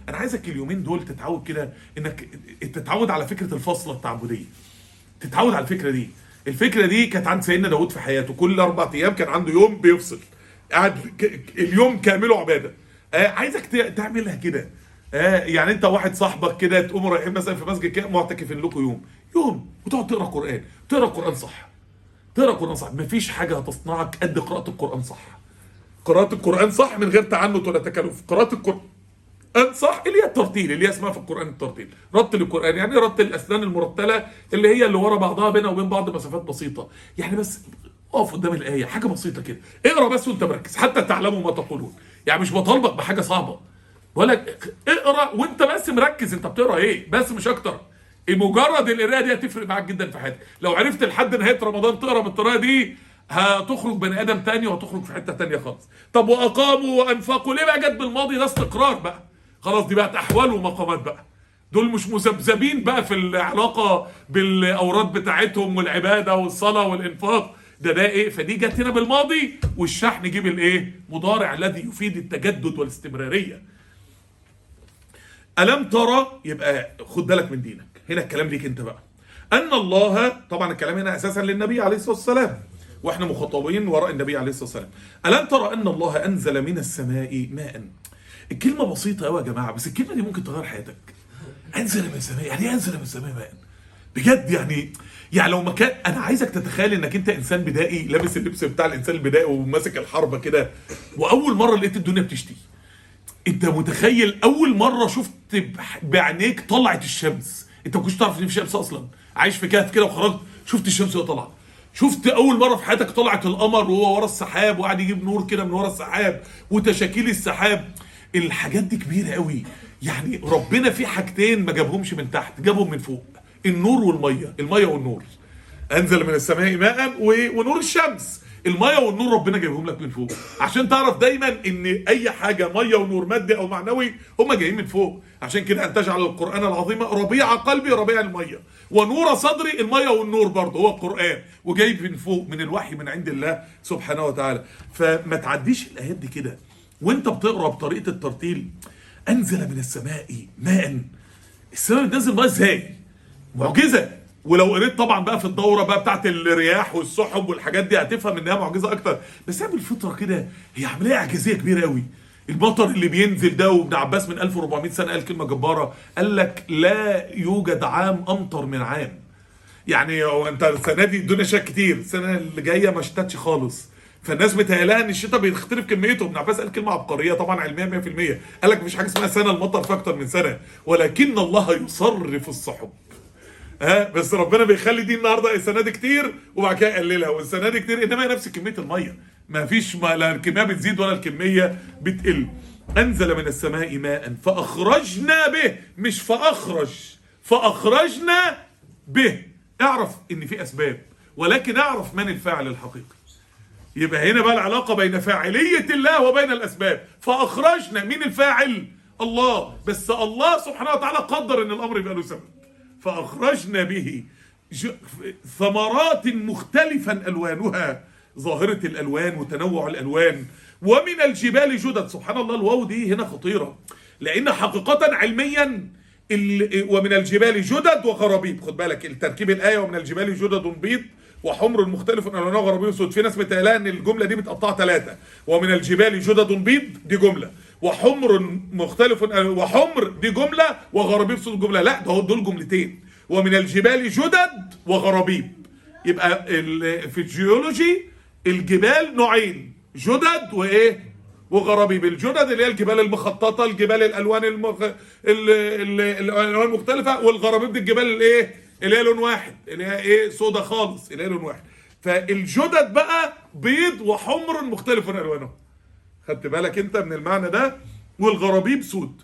انا عايزك اليومين دول تتعود كده انك تتعود على فكره الفصله التعبديه تتعود على الفكره دي الفكره دي كانت عند سيدنا داود في حياته كل اربع ايام كان عنده يوم بيفصل قاعد ك- ك- اليوم كامله عباده آه عايزك ت- تعملها كده آه يعني انت واحد صاحبك كده تقوموا رايحين مثلا في مسجد كده معتكفين لكم يوم يوم وتقعد تقرا قران تقرا قران صح تقرا قران صح مفيش حاجه هتصنعك قد قراءه القران صح قراءه القران صح من غير تعنت ولا تكلف قراءه القران صح اللي هي الترتيل اللي هي اسمها في القران الترتيل رتل القران يعني رتل الاسنان المرتله اللي هي اللي ورا بعضها بينها وبين بعض مسافات بسيطه يعني بس اقف قدام الايه حاجه بسيطه كده اقرا بس وانت مركز حتى تعلموا ما تقولون يعني مش بطالبك بحاجه صعبه ولا اقرا وانت بس مركز انت بتقرا ايه بس مش اكتر مجرد القرايه دي هتفرق معاك جدا في حياتك لو عرفت لحد نهايه رمضان تقرا بالطريقه دي هتخرج بني ادم تاني وهتخرج في حته تانيه خالص طب واقاموا وانفقوا ليه بقى جت بالماضي ده استقرار بقى خلاص دي بقت احوال ومقامات بقى دول مش مذبذبين بقى في العلاقه بالاوراد بتاعتهم والعباده والصلاه والانفاق ده ده ايه فدي جت هنا بالماضي والشحن جه بالايه مضارع الذي يفيد التجدد والاستمراريه ألم ترى يبقى خد بالك من دينك هنا الكلام ليك انت بقى أن الله طبعا الكلام هنا أساسا للنبي عليه الصلاة والسلام واحنا مخاطبين وراء النبي عليه الصلاة والسلام ألم ترى أن الله أنزل من السماء ماء الكلمة بسيطة قوي يا جماعة بس الكلمة دي ممكن تغير حياتك أنزل من السماء يعني إيه أنزل من السماء ماء بجد يعني يعني لو مكان انا عايزك تتخيل انك انت انسان بدائي لابس اللبس بتاع الانسان البدائي وماسك الحربه كده واول مره لقيت الدنيا بتشتي انت متخيل اول مره شفت بح- بعينيك طلعت الشمس انت ما كنتش تعرف ان في شمس اصلا عايش في كهف كده وخرجت شفت الشمس وهي طالعه شفت اول مره في حياتك طلعت القمر وهو ورا السحاب وقاعد يجيب نور كده من ورا السحاب وتشاكيل السحاب الحاجات دي كبيره قوي يعني ربنا في حاجتين ما جابهمش من تحت جابهم من فوق النور والميه الميه والنور انزل من السماء ماء و- ونور الشمس الميه والنور ربنا جايبهم لك من فوق عشان تعرف دايما ان اي حاجه ميه ونور مادي او معنوي هم جايين من فوق عشان كده ان تجعل القران العظيم ربيع قلبي ربيع الميه ونور صدري الميه والنور برضه هو القران وجايب من فوق من الوحي من عند الله سبحانه وتعالى فما تعديش الايات دي كده وانت بتقرا بطريقه الترتيل انزل من السماء ماء السماء بتنزل ميه ازاي معجزه ولو قريت طبعا بقى في الدوره بقى بتاعت الرياح والسحب والحاجات دي هتفهم انها معجزه اكتر بس هي بالفطره كده هي عمليه اعجازيه كبيره قوي المطر اللي بينزل ده وابن عباس من 1400 سنه قال كلمه جباره قال لك لا يوجد عام امطر من عام يعني هو انت السنه دي الدنيا شاك كتير السنه اللي جايه ما شتتش خالص فالناس متهيألها ان الشتاء بيختلف كميته ابن عباس قال كلمه عبقريه طبعا علميه 100% قال لك مفيش حاجه اسمها سنه المطر في اكتر من سنه ولكن الله يصرف السحب ها بس ربنا بيخلي دي النهارده السنه دي كتير وبعد كده يقللها والسنه دي كتير انما هي نفس كميه الميه ما فيش ما لا الكميه بتزيد ولا الكميه بتقل انزل من السماء ماء فاخرجنا به مش فاخرج فاخرجنا به اعرف ان في اسباب ولكن اعرف من الفاعل الحقيقي يبقى هنا بقى العلاقه بين فاعليه الله وبين الاسباب فاخرجنا مين الفاعل الله بس الله سبحانه وتعالى قدر ان الامر يبقى له سبب فاخرجنا به ج- ثمرات مختلفا الوانها ظاهره الالوان وتنوع الالوان ومن الجبال جدد سبحان الله الواو دي هنا خطيره لان حقيقه علميا ال- ومن الجبال جدد وغرابيب خد بالك التركيب الايه ومن الجبال جدد بيض وحمر مختلف الوانها غرابيب سود في ناس متهيألها ان الجمله دي متقطعه ثلاثه ومن الجبال جدد بيض دي جمله وحمر مختلف وحمر دي جمله وغرابيب سود جمله لا ده هو دول جملتين ومن الجبال جدد وغرابيب يبقى ال- في الجيولوجي الجبال نوعين جدد وايه وغرابيب الجدد اللي هي الجبال المخططه الجبال الالوان المخ... ال... ال... الالوان المختلفه والغرابيب دي الجبال الايه اللي هي لون واحد اللي هي ايه سودا خالص اللي هي لون واحد فالجدد بقى بيض وحمر مختلف الوانه خدت بالك انت من المعنى ده والغرابيب سود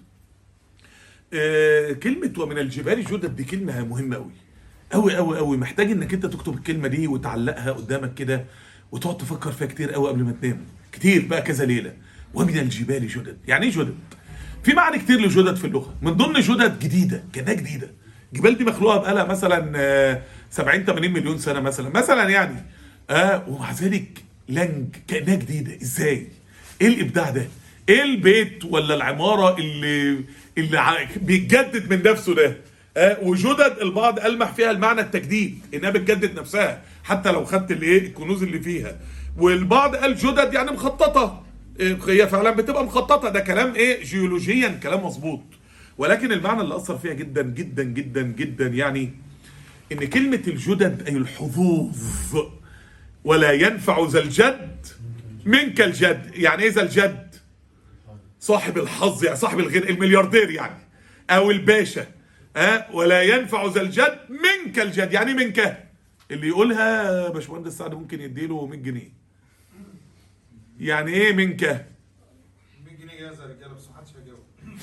آه كلمة ومن الجبال جدد دي كلمة مهمة قوي قوي قوي قوي محتاج انك انت تكتب الكلمة دي وتعلقها قدامك كده وتقعد تفكر فيها كتير قوي قبل ما تنام كتير بقى كذا ليلة ومن الجبال جدد يعني ايه جدد في معنى كتير لجدد في اللغة من ضمن جدد جديدة كأنها جديدة الجبال دي مخلوقة بقالها مثلا آه، 70 80 مليون سنة مثلا مثلا يعني آه ومع ذلك لنج كأنها جديدة ازاي ايه الابداع ده ايه البيت ولا العماره اللي اللي ع- بيتجدد من نفسه ده آه وجدد البعض المح فيها المعنى التجديد انها بتجدد نفسها حتى لو خدت الايه الكنوز اللي فيها والبعض قال جدد يعني مخططه إيه، هي فعلا بتبقى مخططه ده كلام ايه جيولوجيا كلام مظبوط ولكن المعنى اللي اثر فيها جدا جدا جدا جدا يعني ان كلمه الجدد اي الحظوظ ولا ينفع ذا الجد منك الجد يعني ايه ذا الجد صاحب الحظ يعني صاحب الغير الملياردير يعني او الباشا ها ولا ينفع ذا الجد منك الجد يعني إيه منك اللي يقولها باشمهندس سعد ممكن يديله 100 جنيه يعني ايه منك 100 جنيه جاهزه يا رجاله بس محدش هيجاوب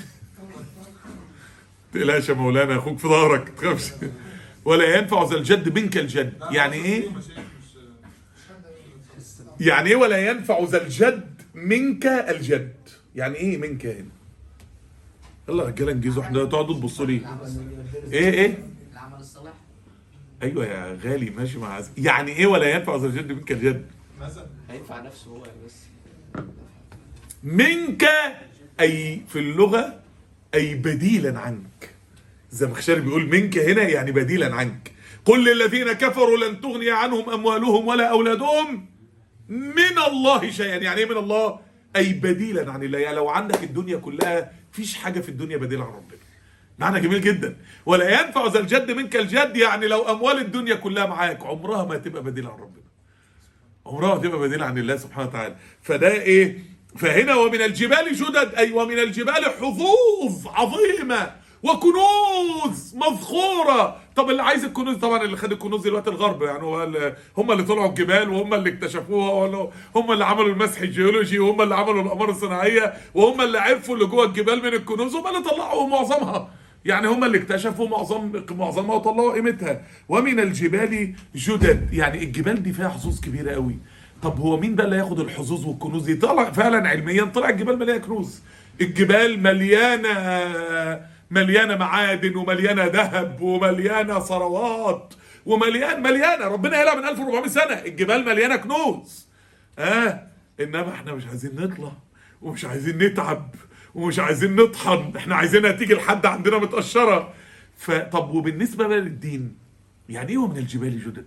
تقلقش يا مولانا اخوك في ظهرك تخافش ولا ينفع ذا الجد منك الجد لا، يعني بس ايه في مشايخ مش يعني ايه ولا ينفع ذا الجد منك الجد يعني ايه منك هنا يلا يا رجاله انجزوا احنا تقعدوا تبصوا لي ايه ايه العمل الصالح ايوه يا غالي ماشي مع عز... يعني ايه ولا ينفع ذا الجد منك الجد مثلا هينفع نفسه هو بس منك اي في اللغه اي بديلا عنك الزمخشري بيقول منك هنا يعني بديلا عنك قل للذين كفروا لن تغني عنهم اموالهم ولا اولادهم من الله شيئا يعني ايه من الله اي بديلا عن الله يعني لو عندك الدنيا كلها فيش حاجه في الدنيا بديل عن ربنا معنى جميل جدا ولا ينفع ذا الجد منك الجد يعني لو اموال الدنيا كلها معاك عمرها ما تبقى بديل عن ربنا عمرها ما تبقى بديل عن الله سبحانه وتعالى فده ايه فهنا ومن الجبال جدد اي ومن الجبال حظوظ عظيمه وكنوز مذخوره طب اللي عايز الكنوز طبعا اللي خد الكنوز دلوقتي الغرب يعني هو اللي هم اللي طلعوا الجبال وهم اللي اكتشفوها ولا هم اللي عملوا المسح الجيولوجي وهم اللي عملوا الاقمار الصناعيه وهم اللي عرفوا اللي جوه الجبال من الكنوز هم اللي طلعوا معظمها يعني هم اللي اكتشفوا معظم معظمها وطلعوا قيمتها ومن الجبال جدد يعني الجبال دي فيها حظوظ كبيره قوي طب هو مين ده اللي ياخد الحظوظ والكنوز دي طلع فعلا علميا طلع الجبال مليانه كنوز الجبال مليانه مليانه معادن ومليانه ذهب ومليانه ثروات ومليان مليانه ربنا قالها من 1400 سنه الجبال مليانه كنوز اه انما احنا مش عايزين نطلع ومش عايزين نتعب ومش عايزين نطحن احنا عايزينها تيجي لحد عندنا متقشره فطب وبالنسبه بقى للدين يعني ايه ومن الجبال جدد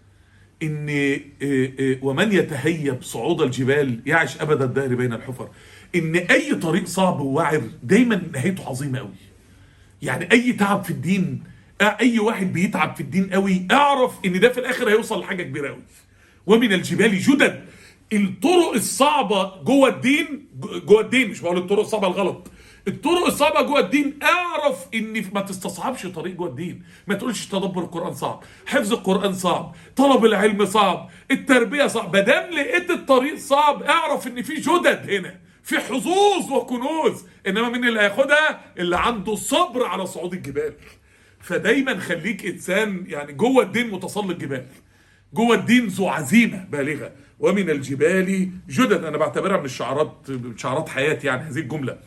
ان إيه إيه ومن يتهيب صعود الجبال يعش ابد الدهر بين الحفر ان اي طريق صعب ووعر دايما نهايته عظيمه قوي يعني اي تعب في الدين آه، اي واحد بيتعب في الدين قوي اعرف ان ده في الاخر هيوصل لحاجه كبيره قوي ومن الجبال جدد الطرق الصعبه جوه الدين جوه الدين مش بقول الطرق الصعبه الغلط الطرق الصعبه جوه الدين اعرف ان ما تستصعبش طريق جوه الدين ما تقولش تدبر القران صعب حفظ القران صعب طلب العلم صعب التربيه صعب ما دام لقيت الطريق صعب اعرف ان في جدد هنا في حظوظ وكنوز انما مين اللي هياخدها اللي عنده صبر على صعود الجبال فدايما خليك انسان يعني جوه الدين متسلق جبال جوه الدين ذو عزيمه بالغه ومن الجبال جدد انا بعتبرها من الشعارات شعارات حياتي يعني هذه الجمله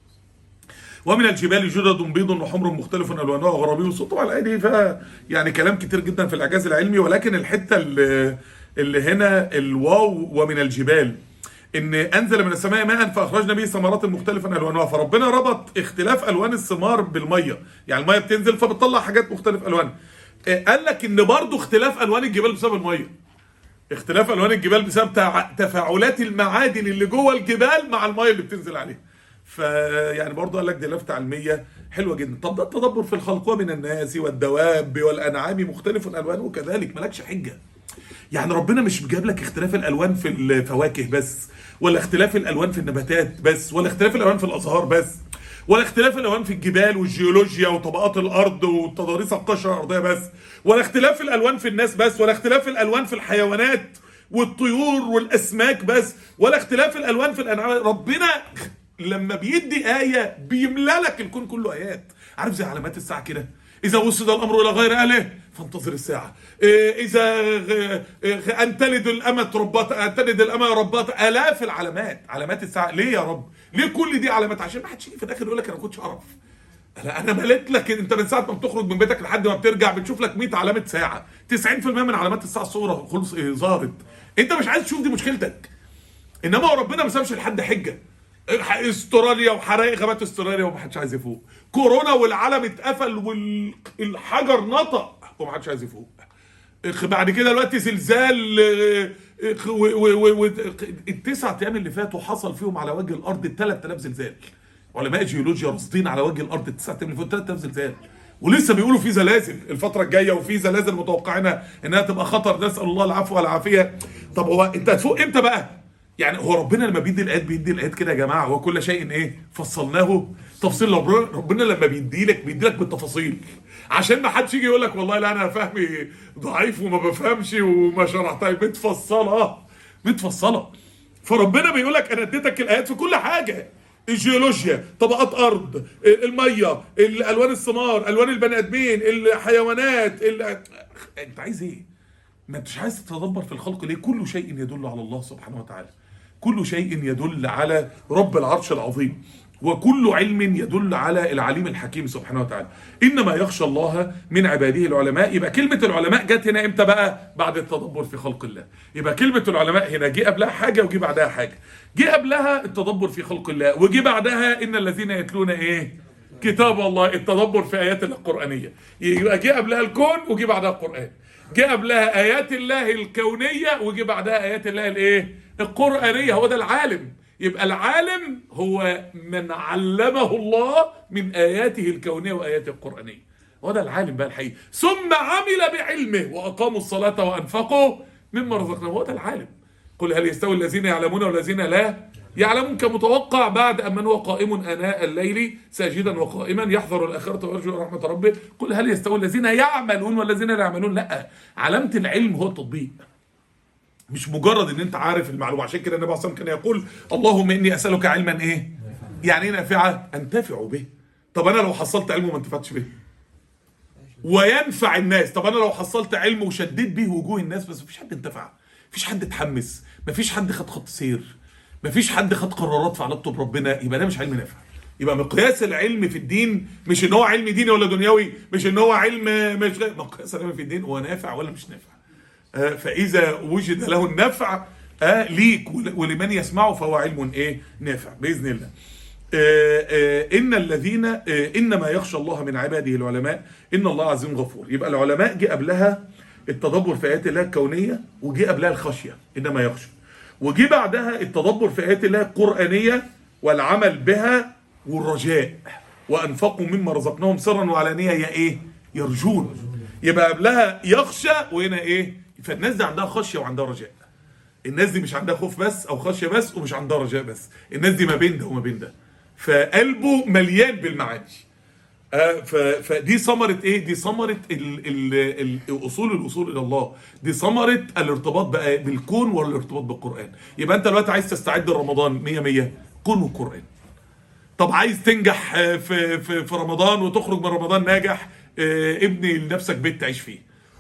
ومن الجبال جدد بيض وحمر مختلف الوانها وغرابي وصوت طبعا الايه دي فيها يعني كلام كتير جدا في الاعجاز العلمي ولكن الحته اللي, اللي هنا الواو ومن الجبال ان انزل من السماء ماء فاخرجنا به ثمرات مختلفا الوانها فربنا ربط اختلاف الوان الثمار بالميه يعني الميه بتنزل فبتطلع حاجات مختلف الوانها آه، قال لك ان برضو اختلاف الوان الجبال بسبب الميه اختلاف الوان الجبال بسبب تع- تفاعلات المعادن اللي جوه الجبال مع الميه اللي بتنزل عليها فيعني برضه قال لك دي لفته علميه حلوه جدا طب ده التدبر في الخلق ومن الناس والدواب والانعام مختلف الوانه كذلك مالكش حجه يعني ربنا مش جايب لك اختلاف الالوان في الفواكه بس ولا اختلاف الالوان في النباتات بس ولا اختلاف الالوان في الازهار بس ولا اختلاف الالوان في الجبال والجيولوجيا وطبقات الارض وتضاريس القشره الارضيه بس ولا اختلاف الالوان في الناس بس ولا اختلاف الالوان في الحيوانات والطيور والاسماك بس ولا اختلاف الالوان في الانعام ربنا لما بيدي ايه بيملى لك الكون كله ايات عارف زي علامات الساعه كده اذا وصل الامر الى غير اهله فانتظر الساعه إيه، اذا غ- غ- ان تلد الامه ربات ان تلد الامه ربات الاف العلامات علامات الساعه ليه يا رب ليه كل دي علامات عشان ما حدش يجي في الاخر يقول لك انا ما كنتش اعرف انا انا مليت لك انت من ساعه ما بتخرج من بيتك لحد ما بترجع بتشوف لك 100 علامه ساعه 90% من علامات الساعه الصغرى خلص إيه ظهرت انت مش عايز تشوف دي مشكلتك انما هو ربنا ما سابش لحد حجه استراليا وحرائق غابات استراليا ومحدش عايز يفوق كورونا والعالم اتقفل والحجر نطق ومحدش عايز يفوق بعد كده دلوقتي زلزال آه، و- و- و- و- التسع ايام اللي فاتوا حصل فيهم على وجه الارض 3000 زلزال علماء جيولوجيا راصدين على وجه الارض التسع ايام اللي فاتوا 3000 زلزال ولسه بيقولوا في زلازل الفتره الجايه وفي زلازل متوقعينها انها تبقى خطر نسال الله العفو والعافيه طب هو انت هتفوق امتى بقى؟ يعني هو ربنا لما بيدي الايات بيدي الايات كده يا جماعه هو كل شيء ايه فصلناه تفصيل ربنا ربنا لما بيدي لك بيدي لك بالتفاصيل عشان ما حدش يجي يقول لك والله لا انا فهمي ضعيف وما بفهمش وما شرحتها متفصله متفصله فربنا بيقول لك انا اديتك الايات في كل حاجه الجيولوجيا طبقات ارض الميه الالوان الثمار الوان البني ادمين الحيوانات ال... انت عايز ايه ما انتش عايز تتدبر في الخلق ليه كل شيء يدل على الله سبحانه وتعالى كل شيء يدل على رب العرش العظيم وكل علم يدل على العليم الحكيم سبحانه وتعالى انما يخشى الله من عباده العلماء يبقى كلمه العلماء جت هنا امتى بقى بعد التدبر في خلق الله يبقى كلمه العلماء هنا جه قبلها حاجه وجه بعدها حاجه جه قبلها التدبر في خلق الله وجه بعدها ان الذين يتلون ايه كتاب الله التدبر في ايات الله القرانيه يبقى جه قبلها الكون وجه بعدها القران جه قبلها ايات الله الكونيه وجه بعدها ايات الله الايه القرانيه هو ده العالم يبقى العالم هو من علمه الله من اياته الكونيه واياته القرانيه هو ده العالم بقى الحقيقي ثم عمل بعلمه واقاموا الصلاه وانفقوا مما رزقناهم هو ده العالم قل هل يستوي الذين يعلمون والذين لا يعلمون كمتوقع بعد أن من هو قائم أناء الليل ساجدا وقائما يحذر الآخرة ويرجو رحمة ربه قل هل يستوي الذين يعملون والذين لا يعملون لا علامة العلم هو التطبيق مش مجرد ان انت عارف المعلومه عشان كده النبي صلى الله عليه وسلم كان يقول اللهم اني اسالك علما ايه يعني ايه نافعه انتفع به طب انا لو حصلت علم وما انتفعتش به وينفع الناس طب انا لو حصلت علم وشديت به وجوه الناس بس مفيش حد انتفع مفيش حد اتحمس مفيش حد خد خط سير مفيش حد خد قرارات في علاقته بربنا يبقى ده مش علم نافع يبقى مقياس العلم في الدين مش ان هو علم ديني ولا دنيوي مش ان هو علم مش مقياس العلم في الدين هو نافع ولا مش نافع آه، فاذا وجد له النفع آه، ليك ول- ولمن يسمعه فهو علم ايه نافع باذن الله آه، آه، ان الذين آه، انما يخشى الله من عباده العلماء ان الله عظيم غفور يبقى العلماء جه قبلها التدبر في ايات الله الكونيه وجه قبلها الخشيه انما يخشى وجه بعدها التدبر في ايات الله القرانيه والعمل بها والرجاء وانفقوا مما رزقناهم سرا وعلانيه يا ايه يرجون يبقى قبلها يخشى وهنا ايه فالناس دي عندها خشيه وعندها رجاء الناس دي مش عندها خوف بس او خشيه بس ومش عندها رجاء بس الناس دي ما بين ده وما بين ده فقلبه مليان بالمعاني آه، ف- فدي ثمرة ايه؟ دي ثمرة ال- ال- ال- اصول الاصول الى الله، دي ثمرة الارتباط بقى بالكون والارتباط بالقرآن، يبقى انت دلوقتي عايز تستعد لرمضان 100 100 كون وقرآن. طب عايز تنجح آه، في في في رمضان وتخرج من رمضان ناجح آه، ابني لنفسك بيت تعيش فيه.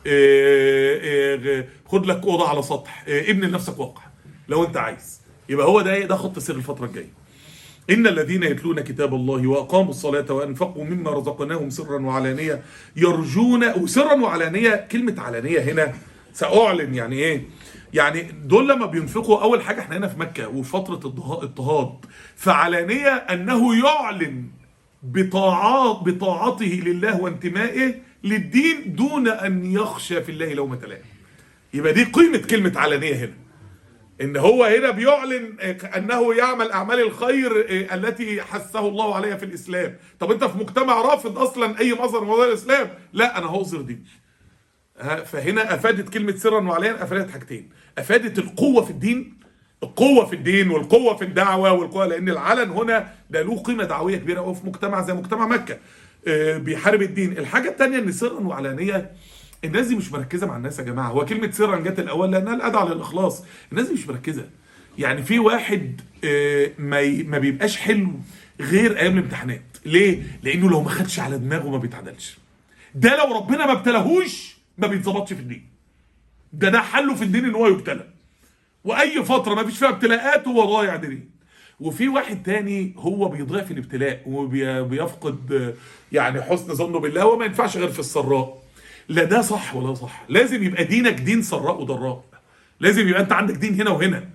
آه، آه، خد لك اوضه على سطح، آه، ابني لنفسك واقع لو انت عايز. يبقى هو ده إيه؟ ده خط سير الفترة الجاية. إن الذين يتلون كتاب الله وأقاموا الصلاة وأنفقوا مما رزقناهم سرا وعلانية يرجون وسرا وعلانية كلمة علانية هنا سأعلن يعني إيه؟ يعني دول لما بينفقوا أول حاجة إحنا هنا في مكة وفترة اضطها- اضطهاد فعلانية أنه يعلن بطاعات بطاعته لله وانتمائه للدين دون أن يخشى في الله لومة لائم يبقى دي قيمة كلمة علانية هنا ان هو هنا بيعلن انه يعمل اعمال الخير التي حثه الله عليها في الاسلام طب انت في مجتمع رافض اصلا اي مظهر من مظاهر الاسلام لا انا هظهر ديني ها، فهنا افادت كلمه سرا وعليا افادت حاجتين افادت القوه في الدين القوه في الدين والقوه في الدعوه والقوه لان العلن هنا ده له قيمه دعويه كبيره قوي في مجتمع زي مجتمع مكه آه، بيحارب الدين الحاجه الثانيه ان سرا وعلانيه الناس دي مش مركزه مع الناس يا جماعه هو كلمه سرا جت الاول لانها الادعى للاخلاص الناس دي مش مركزه يعني في واحد آه، ما ي- ما بيبقاش حلو غير ايام الامتحانات ليه لانه لو ما خدش على دماغه ما بيتعدلش ده لو ربنا ما ابتلاهوش ما بيتظبطش في الدين ده ده حله في الدين ان هو يبتلى واي فتره ما فيش فيها ابتلاءات هو ضايع دين وفي واحد تاني هو بيضيع في الابتلاء وبيفقد يعني حسن ظنه بالله وما ينفعش غير في السراء لا ده صح ولا صح لازم يبقى دينك دين سراء وضراء لازم يبقى انت عندك دين هنا وهنا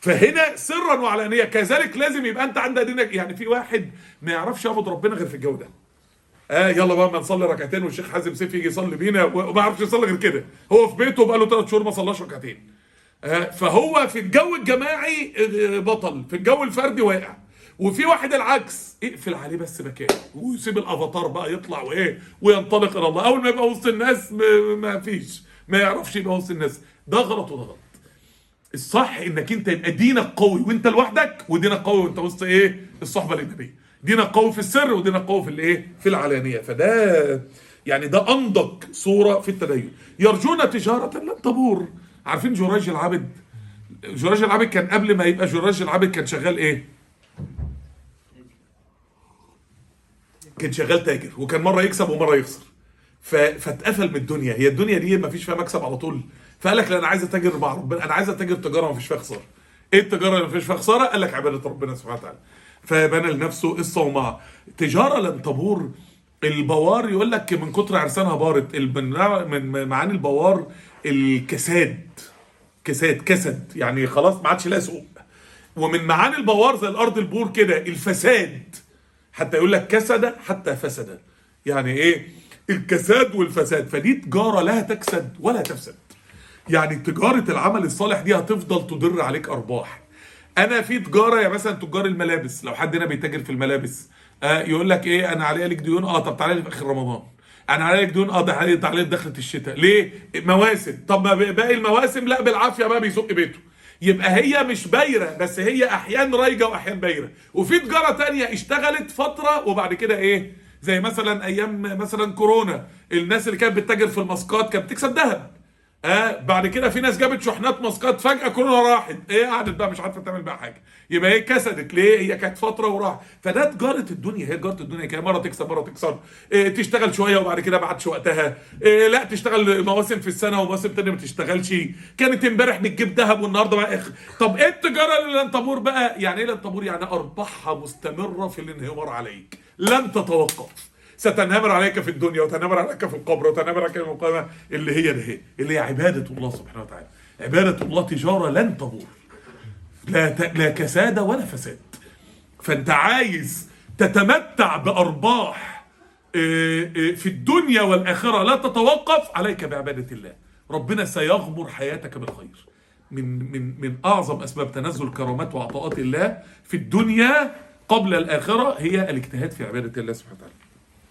فهنا سرا وعلانيه كذلك لازم يبقى انت عندك دينك يعني في واحد ما يعرفش يعبد ربنا غير في الجو ده اه يلا بقى ما نصلي ركعتين والشيخ حازم سيف يجي يصلي بينا وما يعرفش يصلي غير كده هو في بيته بقى له ثلاث شهور ما صلاش ركعتين آه فهو في الجو الجماعي آه، بطل في الجو الفردي واقع وفي واحد العكس اقفل عليه بس مكان ويسيب الافاتار بقى يطلع وايه وينطلق الى الله اول ما يبقى وسط الناس م- ما فيش ما يعرفش يبقى وسط الناس ده غلط وده غلط الصح انك انت يبقى دينك قوي وانت لوحدك ودينك قوي وانت وسط ايه الصحبه الاجنبيه دينك قوي في السر ودينك قوي في الايه في العلانيه فده يعني ده انضج صوره في التدين يرجون تجاره لن تبور عارفين جراج العابد جراج العابد كان قبل ما يبقى جراج العابد كان شغال ايه كان شغال تاجر وكان مره يكسب ومره يخسر ف... فاتقفل من الدنيا هي الدنيا دي ما فيش فيها مكسب على طول فقال لك لا انا عايز اتاجر مع ربنا انا عايز اتاجر تجاره ما فيش فيها خساره ايه التجاره اللي ما فيش فيها خساره قال لك عباده ربنا سبحانه وتعالى فبنى لنفسه الصومعه تجاره لن تبور البوار يقول لك من كتر عرسانها بارت ال- من من معاني البوار الكساد كساد كسد يعني خلاص ما عادش لها سوق ومن معاني البوار زي الارض البور كده الفساد حتى يقول لك كسد حتى فسد يعني ايه الكساد والفساد فدي تجاره لا تكسد ولا تفسد يعني تجاره العمل الصالح دي هتفضل تدر عليك ارباح انا في تجاره يا مثلا تجار الملابس لو حد هنا بيتاجر في الملابس آه يقول لك ايه انا عليا لك ديون اه طب تعالى لي في اخر رمضان انا عليا لك ديون اه ده تعالى تعالى لي دخلة الشتاء ليه مواسم طب ما باقي المواسم لا بالعافيه بقى بيزق بيته يبقى هي مش بايره بس هي احيان رايجه واحيان بايره وفي تجاره تانية اشتغلت فتره وبعد كده ايه زي مثلا ايام مثلا كورونا الناس اللي كانت بتتاجر في الماسكات كانت بتكسب ذهب اه بعد كده في ناس جابت شحنات ماسكات فجاه كورونا راحت ايه قعدت بقى مش عارفه تعمل بقى حاجه يبقى هي كسدت ليه هي كانت فتره وراح فده تجاره الدنيا هي تجاره الدنيا كده مره تكسب مره تكسب إيه تشتغل شويه وبعد كده ما عادش وقتها إيه لا تشتغل مواسم في السنه ومواسم تانية ما تشتغلش كانت امبارح بتجيب ذهب والنهارده بقى إخ. طب ايه التجاره اللي لن تبور بقى يعني ايه لن تبور يعني ارباحها مستمره في الانهمار عليك لن تتوقف ستنهمر عليك في الدنيا وتنهمر عليك في القبر وتنهمر عليك في القيامة اللي هي ده هي اللي هي عبادة الله سبحانه وتعالى عبادة الله تجارة لن تبور لا ت... لا كساد ولا فساد فانت عايز تتمتع بأرباح إيه، إيه، في الدنيا والآخرة لا تتوقف عليك بعبادة الله ربنا سيغمر حياتك بالخير من من من أعظم أسباب تنزل كرامات وعطاءات الله في الدنيا قبل الآخرة هي الاجتهاد في عبادة الله سبحانه وتعالى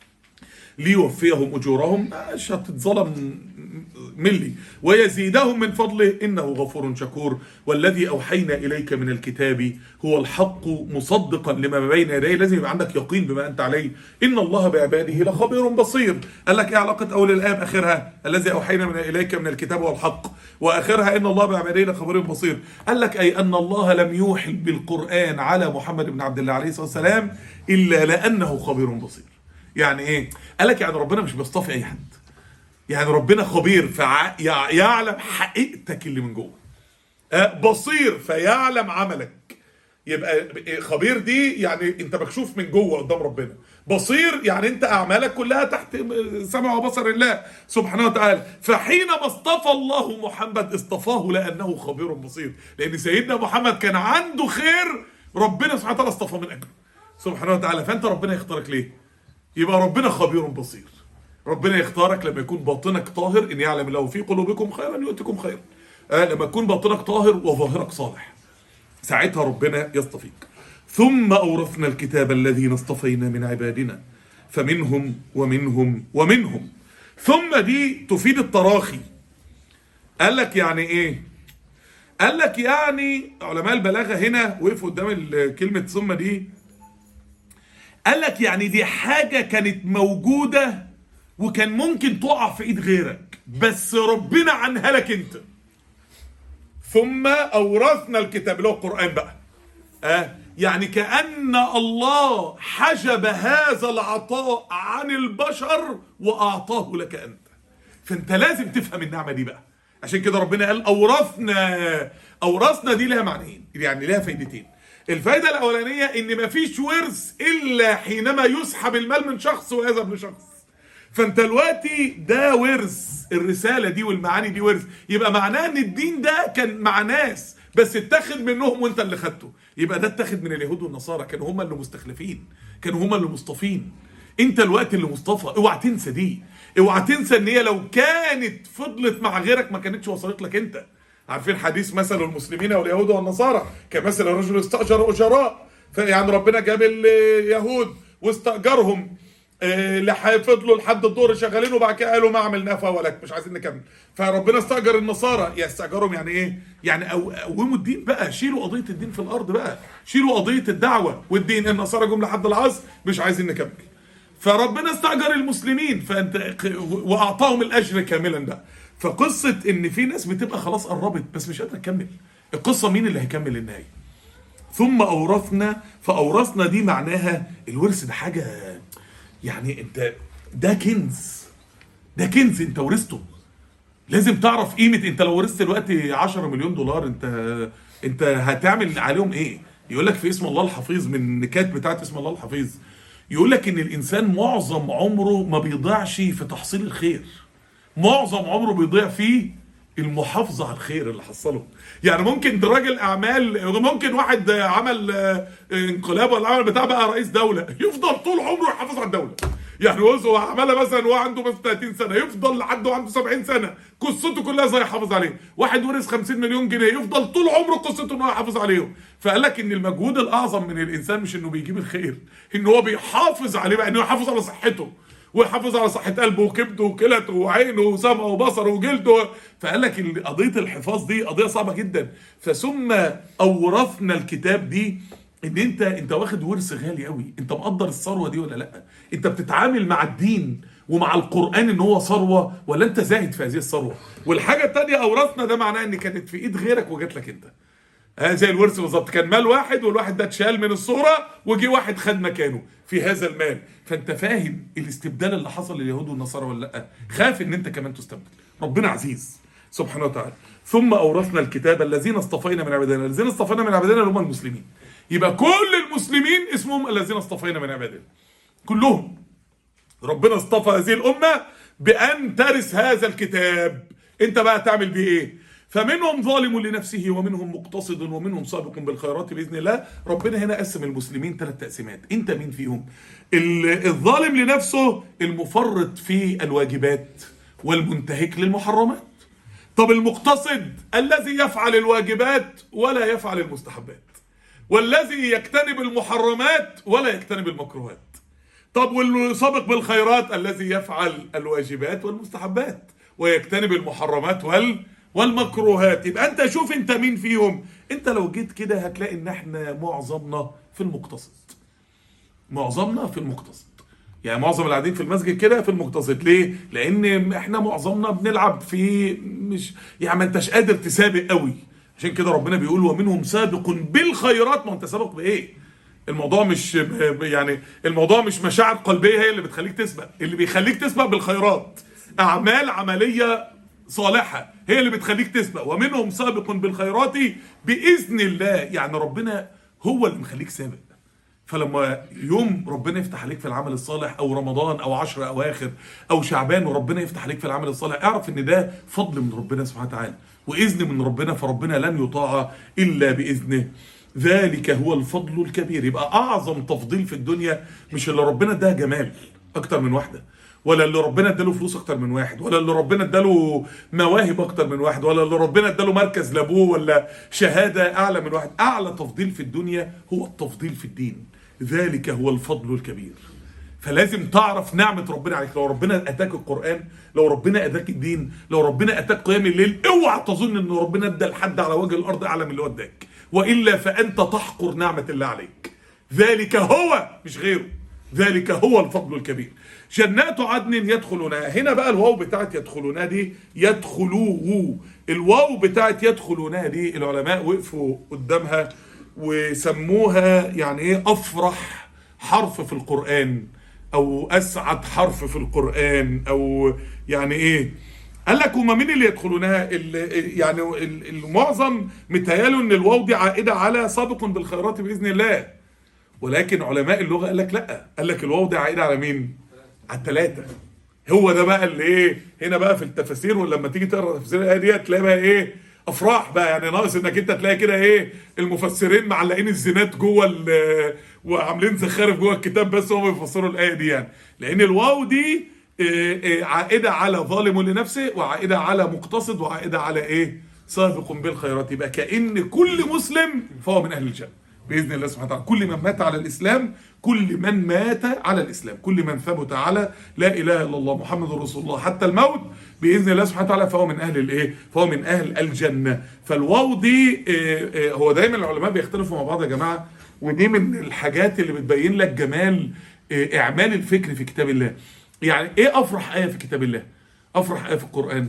ليوفيهم اجورهم مش هتتظلم ملي ويزيدهم من فضله انه غفور شكور والذي اوحينا اليك من الكتاب هو الحق مصدقا لما بين يديه لازم يبقى عندك يقين بما انت عليه ان الله بعباده لخبير بصير قال لك ايه علاقه اول الايه باخرها الذي اوحينا من اليك من الكتاب هو الحق واخرها ان الله بعباده لخبير بصير قال لك اي ان الله لم يوحي بالقران على محمد بن عبد الله عليه الصلاه والسلام الا لانه خبير بصير يعني ايه قال لك يعني ربنا مش بيصطفي اي حد يعني ربنا خبير فيعلم حقيقتك اللي من جوه آه، بصير فيعلم عملك يبقى خبير دي يعني انت مكشوف من جوه قدام ربنا بصير يعني انت اعمالك كلها تحت سمع وبصر الله سبحانه وتعالى فحينما اصطفى الله محمد اصطفاه لانه خبير بصير لان سيدنا محمد كان عنده خير ربنا سبحانه وتعالى اصطفاه من اجله سبحانه وتعالى فانت ربنا يختارك ليه يبقى ربنا خبير بصير ربنا يختارك لما يكون باطنك طاهر ان يعلم الله في قلوبكم خيرا يؤتكم خيرا آه لما يكون باطنك طاهر وظاهرك صالح ساعتها ربنا يصطفيك ثم اورثنا الكتاب الذين اصطفينا من عبادنا فمنهم ومنهم ومنهم ثم دي تفيد التراخي قال لك يعني ايه قال لك يعني علماء البلاغه هنا وقفوا قدام ال- كلمه ثم دي قال لك يعني دي حاجة كانت موجودة وكان ممكن تقع في ايد غيرك بس ربنا عنها لك انت ثم اورثنا الكتاب اللي هو القرآن بقى آه يعني كأن الله حجب هذا العطاء عن البشر وأعطاه لك أنت فأنت لازم تفهم النعمة دي بقى عشان كده ربنا قال أورثنا أورثنا دي لها معنيين يعني لها فايدتين الفايدة الأولانية إن مفيش ورث إلا حينما يسحب المال من شخص ويذهب لشخص فانت دلوقتي ده ورث الرساله دي والمعاني دي ورث يبقى معناه ان الدين ده كان مع ناس بس اتخذ منهم وانت اللي خدته يبقى ده اتخذ من اليهود والنصارى كانوا هم اللي مستخلفين كانوا هم اللي مصطفين انت الوقت اللي مصطفى اوعى تنسى دي اوعى تنسى ان هي لو كانت فضلت مع غيرك ما كانتش وصلت لك انت عارفين حديث مثل المسلمين واليهود والنصارى كمثل الرجل استأجر أجراء فيعني ربنا جاب اليهود واستأجرهم آه، لح- فضلوا لحد الظهر شغالين وبعد كده قالوا ما عملناه فهو لك مش عايزين نكمل فربنا استأجر النصارى يا استأجرهم يعني ايه؟ يعني أو- قوموا الدين بقى شيلوا قضية الدين في الأرض بقى شيلوا قضية الدعوة والدين النصارى جم لحد العصر مش عايزين نكمل فربنا استأجر المسلمين فانت واعطاهم الاجر كاملا بقى فقصه ان في ناس بتبقى خلاص قربت بس مش قادره تكمل القصه مين اللي هيكمل النهايه ثم اورثنا فاورثنا دي معناها الورث ده حاجه يعني انت ده كنز ده كنز انت ورثته لازم تعرف قيمه انت لو ورثت دلوقتي 10 مليون دولار انت انت هتعمل عليهم ايه يقول لك في اسم الله الحفيظ من النكات بتاعت اسم الله الحفيظ يقول لك ان الانسان معظم عمره ما بيضيعش في تحصيل الخير معظم عمره بيضيع فيه المحافظة على الخير اللي حصله يعني ممكن ده راجل اعمال ممكن واحد عمل آه، انقلاب ولا عمل بتاع بقى رئيس دولة يفضل طول عمره يحافظ على الدولة يعني بص هو عملها مثلا وهو عنده مثلا 30 سنه يفضل لحد عنده 70 سنه قصته كلها زي يحافظ عليه واحد ورث 50 مليون جنيه يفضل طول عمره قصته ان هو يحافظ عليهم فقال لك ان المجهود الاعظم من الانسان مش انه بيجيب الخير ان هو بيحافظ عليه بقى انه يحافظ على صحته ويحافظ على صحة قلبه وكبده وكلته وعينه وسمعه وبصره وجلده فقال لك ال- قضية الحفاظ دي قضية صعبة جدا فثم أورثنا الكتاب دي ان انت انت واخد ورث غالي قوي انت مقدر الثروة دي ولا لا انت بتتعامل مع الدين ومع القرآن ان هو ثروة ولا انت زاهد في هذه الثروة والحاجة التانية أورثنا ده معناه ان كانت في ايد غيرك وجات لك انت آه زي الورث بالظبط كان مال واحد والواحد ده اتشال من الصورة وجي واحد خد مكانه في هذا المال فانت فاهم الاستبدال اللي حصل لليهود والنصارى ولا لا خاف ان انت كمان تستبدل ربنا عزيز سبحانه وتعالى ثم اورثنا الكتاب الذين اصطفينا من عبادنا الذين اصطفينا من عبادنا اللي هم المسلمين يبقى كل المسلمين اسمهم الذين اصطفينا من عبادنا كلهم ربنا اصطفى هذه الأمة بأن ترث هذا الكتاب انت بقى تعمل بيه ايه فمنهم ظالم لنفسه ومنهم مقتصد ومنهم سابق بالخيرات بإذن الله ربنا هنا قسم المسلمين ثلاث تقسيمات انت مين فيهم ال- الظالم لنفسه المفرط في الواجبات والمنتهك للمحرمات طب المقتصد الذي يفعل الواجبات ولا يفعل المستحبات والذي يجتنب المحرمات ولا يجتنب المكروهات طب والسابق بالخيرات الذي يفعل الواجبات والمستحبات ويجتنب المحرمات وال والمكروهات يبقى انت شوف انت مين فيهم انت لو جيت كده هتلاقي ان احنا معظمنا في المقتصد معظمنا في المقتصد يعني معظم اللي قاعدين في المسجد كده في المقتصد ليه لان احنا معظمنا بنلعب في مش يعني ما انتش قادر تسابق قوي عشان كده ربنا بيقول ومنهم سابق بالخيرات ما انت سابق بايه الموضوع مش يعني الموضوع مش مشاعر قلبيه هي اللي بتخليك تسبق اللي بيخليك تسبق بالخيرات اعمال عمليه صالحه هي اللي بتخليك تسبق ومنهم سابق بالخيرات باذن الله يعني ربنا هو اللي مخليك سابق فلما يوم ربنا يفتح عليك في العمل الصالح او رمضان او عشر اواخر او شعبان وربنا يفتح عليك في العمل الصالح اعرف ان ده فضل من ربنا سبحانه وتعالى واذن من ربنا فربنا لن يطاع الا باذنه ذلك هو الفضل الكبير يبقى اعظم تفضيل في الدنيا مش اللي ربنا اداها جمال اكتر من واحده ولا اللي ربنا اداله فلوس اكتر من واحد ولا اللي ربنا اداله مواهب اكتر من واحد ولا اللي ربنا اداله مركز لابوه ولا شهاده اعلى من واحد اعلى تفضيل في الدنيا هو التفضيل في الدين ذلك هو الفضل الكبير فلازم تعرف نعمة ربنا عليك لو ربنا اتاك القرآن لو ربنا اتاك الدين لو ربنا اتاك قيام الليل اوعى تظن ان ربنا ادى لحد على وجه الارض اعلى من اللي هو اداك والا فانت تحقر نعمة الله عليك ذلك هو مش غيره ذلك هو الفضل الكبير جنات عدن يدخلونها هنا بقى الواو بتاعت يدخلونها دي يدخلوه الواو بتاعت يدخلونها دي العلماء وقفوا قدامها وسموها يعني ايه افرح حرف في القرآن او اسعد حرف في القرآن او يعني ايه قال لك هما مين اللي يدخلونها ال- يعني ال- المعظم متهيأله ان الواو دي عائده على سابق بالخيرات باذن الله ولكن علماء اللغه قال لك لا قال لك الواو دي عائده على مين على الثلاثه هو ده بقى اللي ايه هنا بقى في التفاسير ولما تيجي تقرا تفسير الايه دي تلاقي بقى ايه افراح بقى يعني ناقص انك انت تلاقي كده ايه المفسرين معلقين الزينات جوه ال- وعاملين زخارف جوه الكتاب بس هم بيفسروا الايه دي يعني لان الواو دي إيه، إيه، عائده على ظالم لنفسه وعائده على مقتصد وعائده على ايه سابق بالخيرات يبقى كان كل مسلم فهو من اهل الجنه باذن الله سبحانه وتعالى كل من مات على الاسلام كل من مات على الاسلام كل من ثبت على لا اله الا الله محمد رسول الله حتى الموت باذن الله سبحانه وتعالى فهو من اهل الايه فهو من اهل الجنه فالواو دي آه، آه، هو دايما العلماء بيختلفوا مع بعض يا جماعه ودي من الحاجات اللي بتبين لك جمال آه، اعمال الفكر في كتاب الله يعني ايه افرح ايه في كتاب الله افرح ايه في القران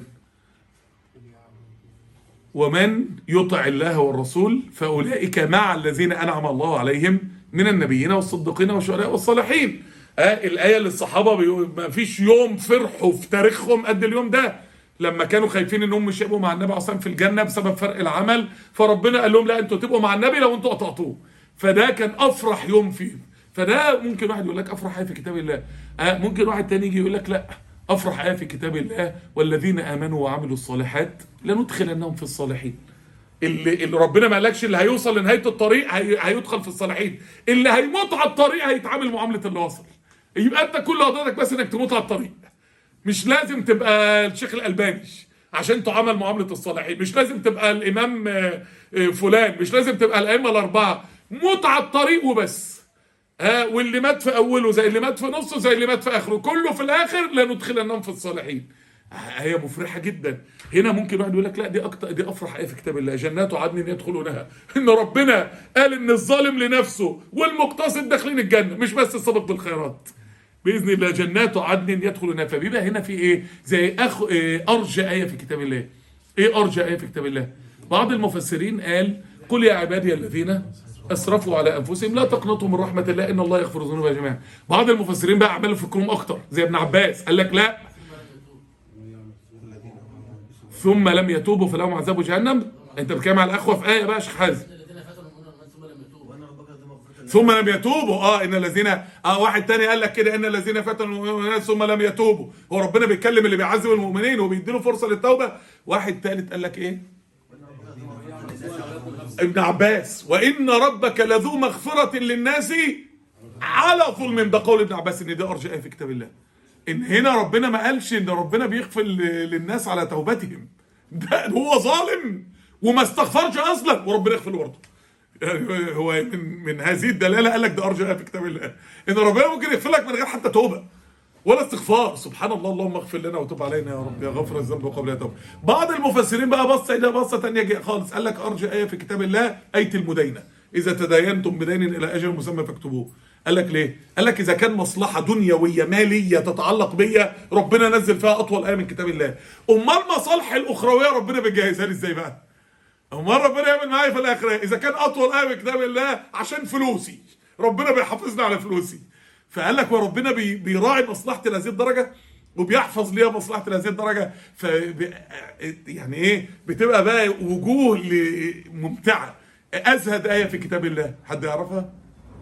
ومن يطع الله والرسول فاولئك مع الذين انعم الله عليهم من النبيين والصديقين والشهداء والصالحين آه الايه اللي الصحابه بيقول ما فيش يوم فرحوا في تاريخهم قد اليوم ده لما كانوا خايفين انهم مش هيبقوا مع النبي اصلا في الجنه بسبب فرق العمل فربنا قال لهم لا انتوا تبقوا مع النبي لو انتوا قطعتوه فده كان افرح يوم فيه فده ممكن واحد يقول لك افرح ايه في كتاب الله آه ممكن واحد تاني يجي يقول لك لا افرح ايه في كتاب الله والذين امنوا وعملوا الصالحات لندخلنهم في الصالحين اللي, اللي ربنا ما قالكش اللي هيوصل لنهايه الطريق هي هيدخل في الصالحين اللي هيموت على الطريق هيتعامل معامله اللي وصل يبقى انت كل قضيتك بس انك تموت على الطريق مش لازم تبقى الشيخ الالباني عشان تعامل معامله الصالحين مش لازم تبقى الامام آه، آه، فلان مش لازم تبقى الائمه الاربعه موت على الطريق وبس ها واللي مات في اوله زي اللي مات في نصه زي اللي مات في اخره كله في الاخر لندخلنهم في الصالحين هي مفرحه جدا هنا ممكن واحد يقول لك لا دي اكتر دي افرح ايه في كتاب الله جنات عدن يدخلونها ان ربنا قال ان الظالم لنفسه والمقتصد داخلين الجنه مش بس السابق بالخيرات باذن الله جنات عدن يدخلونها فبيبقى هنا في ايه زي اخ إيه ارجى ايه في كتاب الله ايه ارجى ايه في كتاب الله بعض المفسرين قال قل يا عبادي الذين اسرفوا على انفسهم لا تقنطوا من رحمه الله ان الله يغفر الذنوب جميعا بعض المفسرين بقى عملوا فكرهم اكتر زي ابن عباس قال لك لا ثم لم يتوبوا فلهم عذاب جهنم انت بتتكلم على الاخوه في ايه بقى يا شيخ حازم الذين فتنوا المؤمنين ثم لم يتوبوا وانا ربك ذو مغفرة ثم لم يتوبوا اه ان الذين اه واحد تاني قال لك كده ان الذين فتنوا المؤمنات ثم لم يتوبوا هو ربنا بيتكلم اللي بيعذب المؤمنين وبيديله فرصه للتوبه واحد تالت قال لك ايه ابن عباس وان ربك لذو مغفره للناس على ظلم ده قول ابن عباس ان دي ارجاء في كتاب الله ان هنا ربنا ما قالش ان ربنا بيغفر ل- للناس على توبتهم ده هو ظالم وما استغفرش اصلا وربنا يغفر له برضه يعني هو من من هذه الدلاله قال لك ده ارجاء في كتاب الله ان ربنا ممكن يغفر لك من غير حتى توبه ولا استغفار سبحان الله اللهم اغفر لنا وتب علينا يا رب يا غفر الذنب وقبل التوبه بعض المفسرين بقى بص الى بصه ثانيه جاي خالص قال لك ارجى ايه في كتاب الله ايه المدينه اذا تداينتم بدين الى اجل مسمى فاكتبوه قال لك ليه قال لك اذا كان مصلحه دنيويه ماليه تتعلق بيا ربنا نزل فيها اطول ايه من كتاب الله امال المصالح الاخرويه ربنا بيجهزها لي ازاي بقى امال ربنا يعمل معايا في الاخره اذا كان اطول ايه من كتاب الله عشان فلوسي ربنا بيحافظنا على فلوسي فقال لك وربنا بي بيراعي مصلحتي لهذه الدرجه وبيحفظ ليها مصلحتي لهذه الدرجه ف يعني ايه بتبقى بقى وجوه ل- ممتعه ازهد ايه في كتاب الله حد يعرفها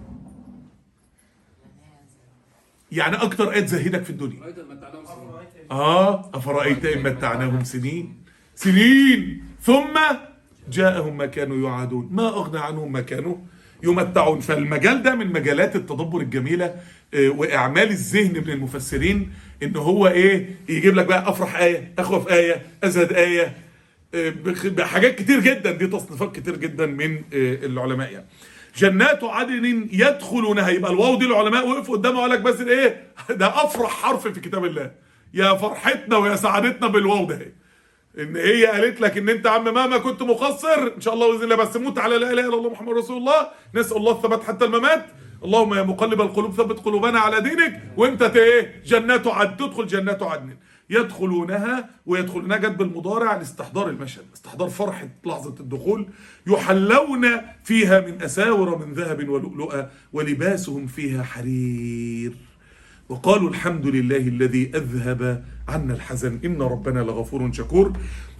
يعني اكتر ايه تزهدك في الدنيا رأيت متعناهم سنين اه افرايت ان متعناهم سنين سنين ثم جاءهم ما كانوا يوعدون ما اغنى عنهم ما كانوا يمتعون فالمجال ده من مجالات التدبر الجميله آه، واعمال الذهن من المفسرين ان هو ايه يجيب لك بقى افرح ايه اخوف ايه ازهد ايه آه، بخ- بحاجات كتير جدا دي تصنيفات كتير جدا من آه، العلماء يعني جنات عدن يدخلونها يبقى الواو دي العلماء وقفوا قدامها وقال لك بس ايه ده افرح حرف في كتاب الله يا فرحتنا ويا سعادتنا بالواو ده ان هي قالت لك ان انت يا عم مهما كنت مقصر ان شاء الله باذن الله بس موت على لا اله الا الله محمد رسول الله نسال الله الثبات حتى الممات اللهم يا مقلب القلوب ثبت قلوبنا على دينك وانت ت- ايه جنات عدن تدخل جنات عدن يدخلونها ويدخلونها جت بالمضارع لاستحضار المشهد استحضار فرحة لحظة الدخول يحلون فيها من أساور من ذهب ولؤلؤة ولباسهم فيها حرير وقالوا الحمد لله الذي أذهب عنا الحزن إن ربنا لغفور شكور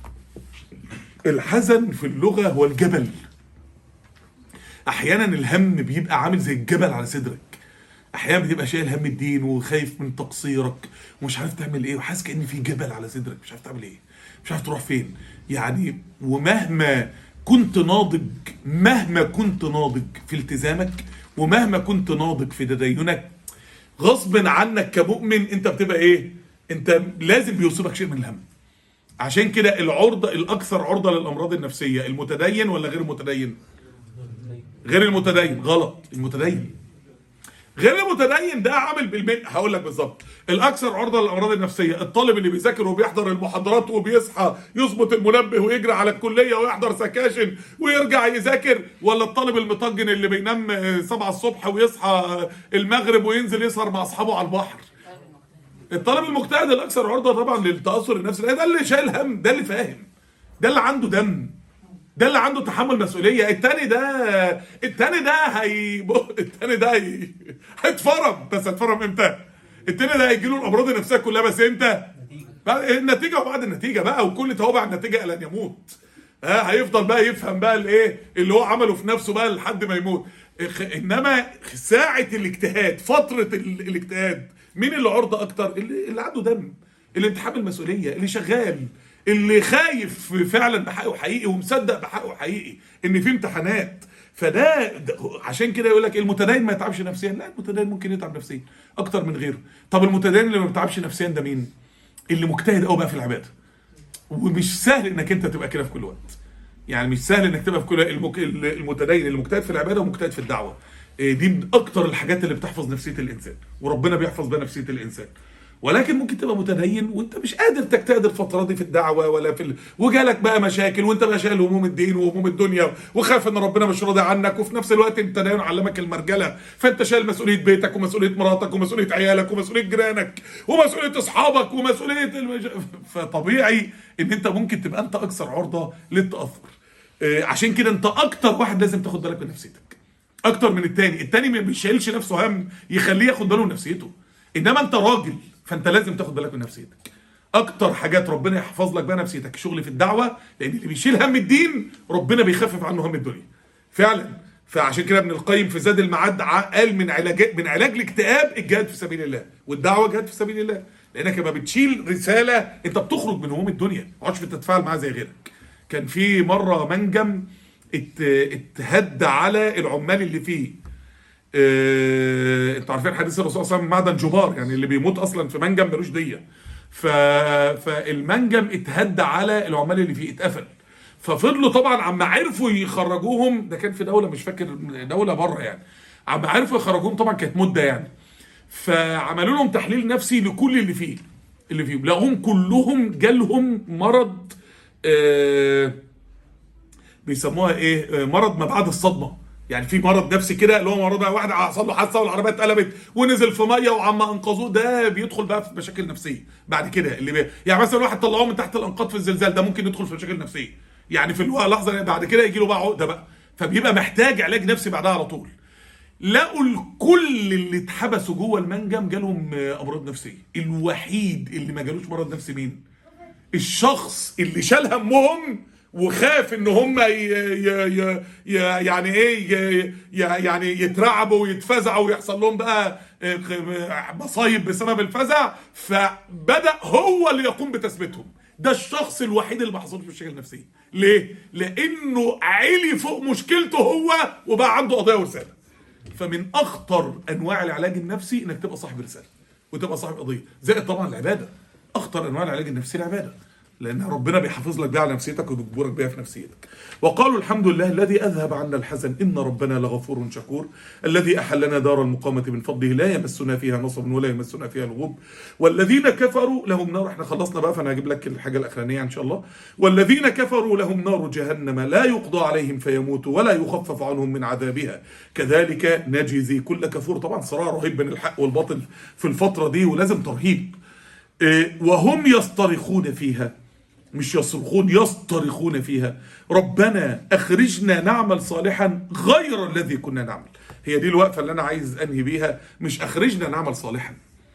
الحزن في اللغة هو الجبل أحيانا الهم بيبقى عامل زي الجبل على صدرك احيانا بتبقى شايل هم الدين وخايف من تقصيرك ومش عارف تعمل ايه وحاسس كان في جبل على صدرك مش عارف تعمل ايه مش عارف تروح فين يعني ومهما كنت ناضج مهما كنت ناضج في التزامك ومهما كنت ناضج في تدينك غصب عنك كمؤمن انت بتبقى ايه انت لازم بيصيبك شيء من الهم عشان كده العرضة الأكثر عرضة للأمراض النفسية المتدين ولا غير المتدين؟ غير المتدين غلط المتدين غير المتدين ده عامل بالمين هقول لك بالظبط الاكثر عرضه للامراض النفسيه الطالب اللي بيذاكر وبيحضر المحاضرات وبيصحى يظبط المنبه ويجري على الكليه ويحضر سكاشن ويرجع يذاكر ولا الطالب المطجن اللي بينام آه، 7 الصبح ويصحى آه، المغرب وينزل يسهر مع اصحابه على البحر الطالب المجتهد الاكثر عرضه طبعا للتاثر النفسي ده اللي شايل هم ده اللي فاهم ده اللي عنده دم ده اللي عنده تحمل مسؤوليه التاني ده التاني ده هي التاني ده هي... هيتفرم بس هيتفرم امتى التاني ده هيجي له الامراض النفسيه كلها بس امتى بعد النتيجه وبعد النتيجه بقى وكل توابع النتيجه الى ان يموت ها هيفضل بقى يفهم بقى الايه اللي هو عمله في نفسه بقى لحد ما يموت إخ- انما ساعه الاجتهاد فتره ال- الاجتهاد مين اللي عرضه اكتر اللي, اللي عنده دم اللي انتحاب المسؤوليه اللي شغال اللي خايف فعلا بحقه حقيقي ومصدق بحقه حقيقي ان في امتحانات فده ده- عشان كده يقول لك المتدين ما يتعبش نفسيا لا المتدين ممكن يتعب نفسيا اكتر من غيره طب المتدين اللي ما بيتعبش نفسيا ده مين اللي مجتهد قوي بقى في العباده ومش سهل انك انت تبقى كده في كل وقت يعني مش سهل انك تبقى في كل المك... المتدين المجتهد في العباده ومجتهد في الدعوه إيه دي من اكتر الحاجات اللي بتحفظ نفسيه الانسان وربنا بيحفظ بها نفسيه الانسان ولكن ممكن تبقى متدين وانت مش قادر تجتهد الفتره دي في الدعوه ولا في ال... وجالك بقى مشاكل وانت بقى شايل هموم الدين وهموم الدنيا وخايف ان ربنا مش راضي عنك وفي نفس الوقت انت التدين علمك المرجله فانت شايل مسؤوليه بيتك ومسؤوليه مراتك ومسؤوليه عيالك ومسؤوليه جيرانك ومسؤوليه اصحابك ومسؤوليه المج... فطبيعي ان انت ممكن تبقى انت اكثر عرضه للتاثر آه، عشان كده انت اكتر واحد لازم تاخد بالك من نفسيتك اكتر من التاني التاني ما بيشيلش نفسه هم يخليه ياخد باله من نفسيته انما انت راجل فانت لازم تاخد بالك من نفسيتك اكتر حاجات ربنا يحفظ لك بقى نفسيتك شغل في الدعوه لان اللي بيشيل هم الدين ربنا بيخفف عنه هم الدنيا فعلا فعشان كده ابن القيم في زاد المعاد ع- قال من علاج من علاج الاكتئاب الجهاد في سبيل الله والدعوه جهاد في سبيل الله لانك لما بتشيل رساله انت بتخرج من هموم الدنيا ما تقعدش تتفاعل معاها زي غيرك كان في مره منجم ات- اتهد على العمال اللي فيه آه، انتوا عارفين حديث الرسول صلى الله عليه وسلم معدن جبار يعني اللي بيموت اصلا في منجم ملوش ديه ف... فالمنجم اتهد على العمال اللي فيه اتقفل ففضلوا طبعا عما عرفوا يخرجوهم ده كان في دوله مش فاكر دوله بره يعني عما عرفوا يخرجوهم طبعا كانت مده يعني فعملوا لهم تحليل نفسي لكل اللي فيه اللي فيهم لقوهم كلهم جالهم مرض آه بيسموها ايه آه، مرض ما بعد الصدمه يعني في مرض نفسي كده اللي هو مرض بقى واحد حصل له حادثه والعربيه اتقلبت ونزل في ميه وعما انقذوه ده بيدخل بقى في مشاكل نفسيه بعد كده اللي بي... يعني مثلا واحد طلعوه من تحت الانقاض في الزلزال ده ممكن يدخل في مشاكل نفسيه يعني في الوقت لحظه اللي بعد كده يجي له بقى عقده بقى فبيبقى محتاج علاج نفسي بعدها على طول لقوا الكل اللي اتحبسوا جوه المنجم جالهم آه، امراض نفسيه الوحيد اللي ما جالوش مرض نفسي مين الشخص اللي شال همهم وخاف ان هم ي... ي... ي... ي... يعني ايه ي... ي... يعني يترعبوا ويتفزعوا ويحصل لهم بقى آه، مصايب بسبب الفزع فبدا هو اللي يقوم بتثبيتهم ده الشخص الوحيد اللي ما حصلش مشاكل نفسيه ليه لانه عالي فوق مشكلته هو وبقى عنده قضيه ورساله فمن اخطر انواع العلاج النفسي انك تبقى صاحب رساله وتبقى صاحب قضيه زائد طبعا العباده اخطر انواع العلاج النفسي العباده لان ربنا بيحافظ لك بيها على نفسيتك وبيجبرك بيها في نفسيتك وقالوا الحمد لله الذي اذهب عنا الحزن ان ربنا لغفور شكور الذي احلنا دار المقامه من فضله لا يمسنا فيها نصب ولا يمسنا فيها لغوب والذين كفروا لهم نار احنا خلصنا بقى فانا هجيب لك الحاجه الاخرانيه ان شاء الله والذين كفروا لهم نار جهنم لا يقضى عليهم فيموتوا ولا يخفف عنهم من عذابها كذلك نجزي كل كفور طبعا صراع رهيب بين الحق والباطل في الفتره دي ولازم ترهيب إيه، وهم يصطرخون فيها مش يصرخون يصطرخون فيها ربنا اخرجنا نعمل صالحا غير الذي كنا نعمل هي دي الوقفه اللي انا عايز انهي بيها مش اخرجنا نعمل صالحا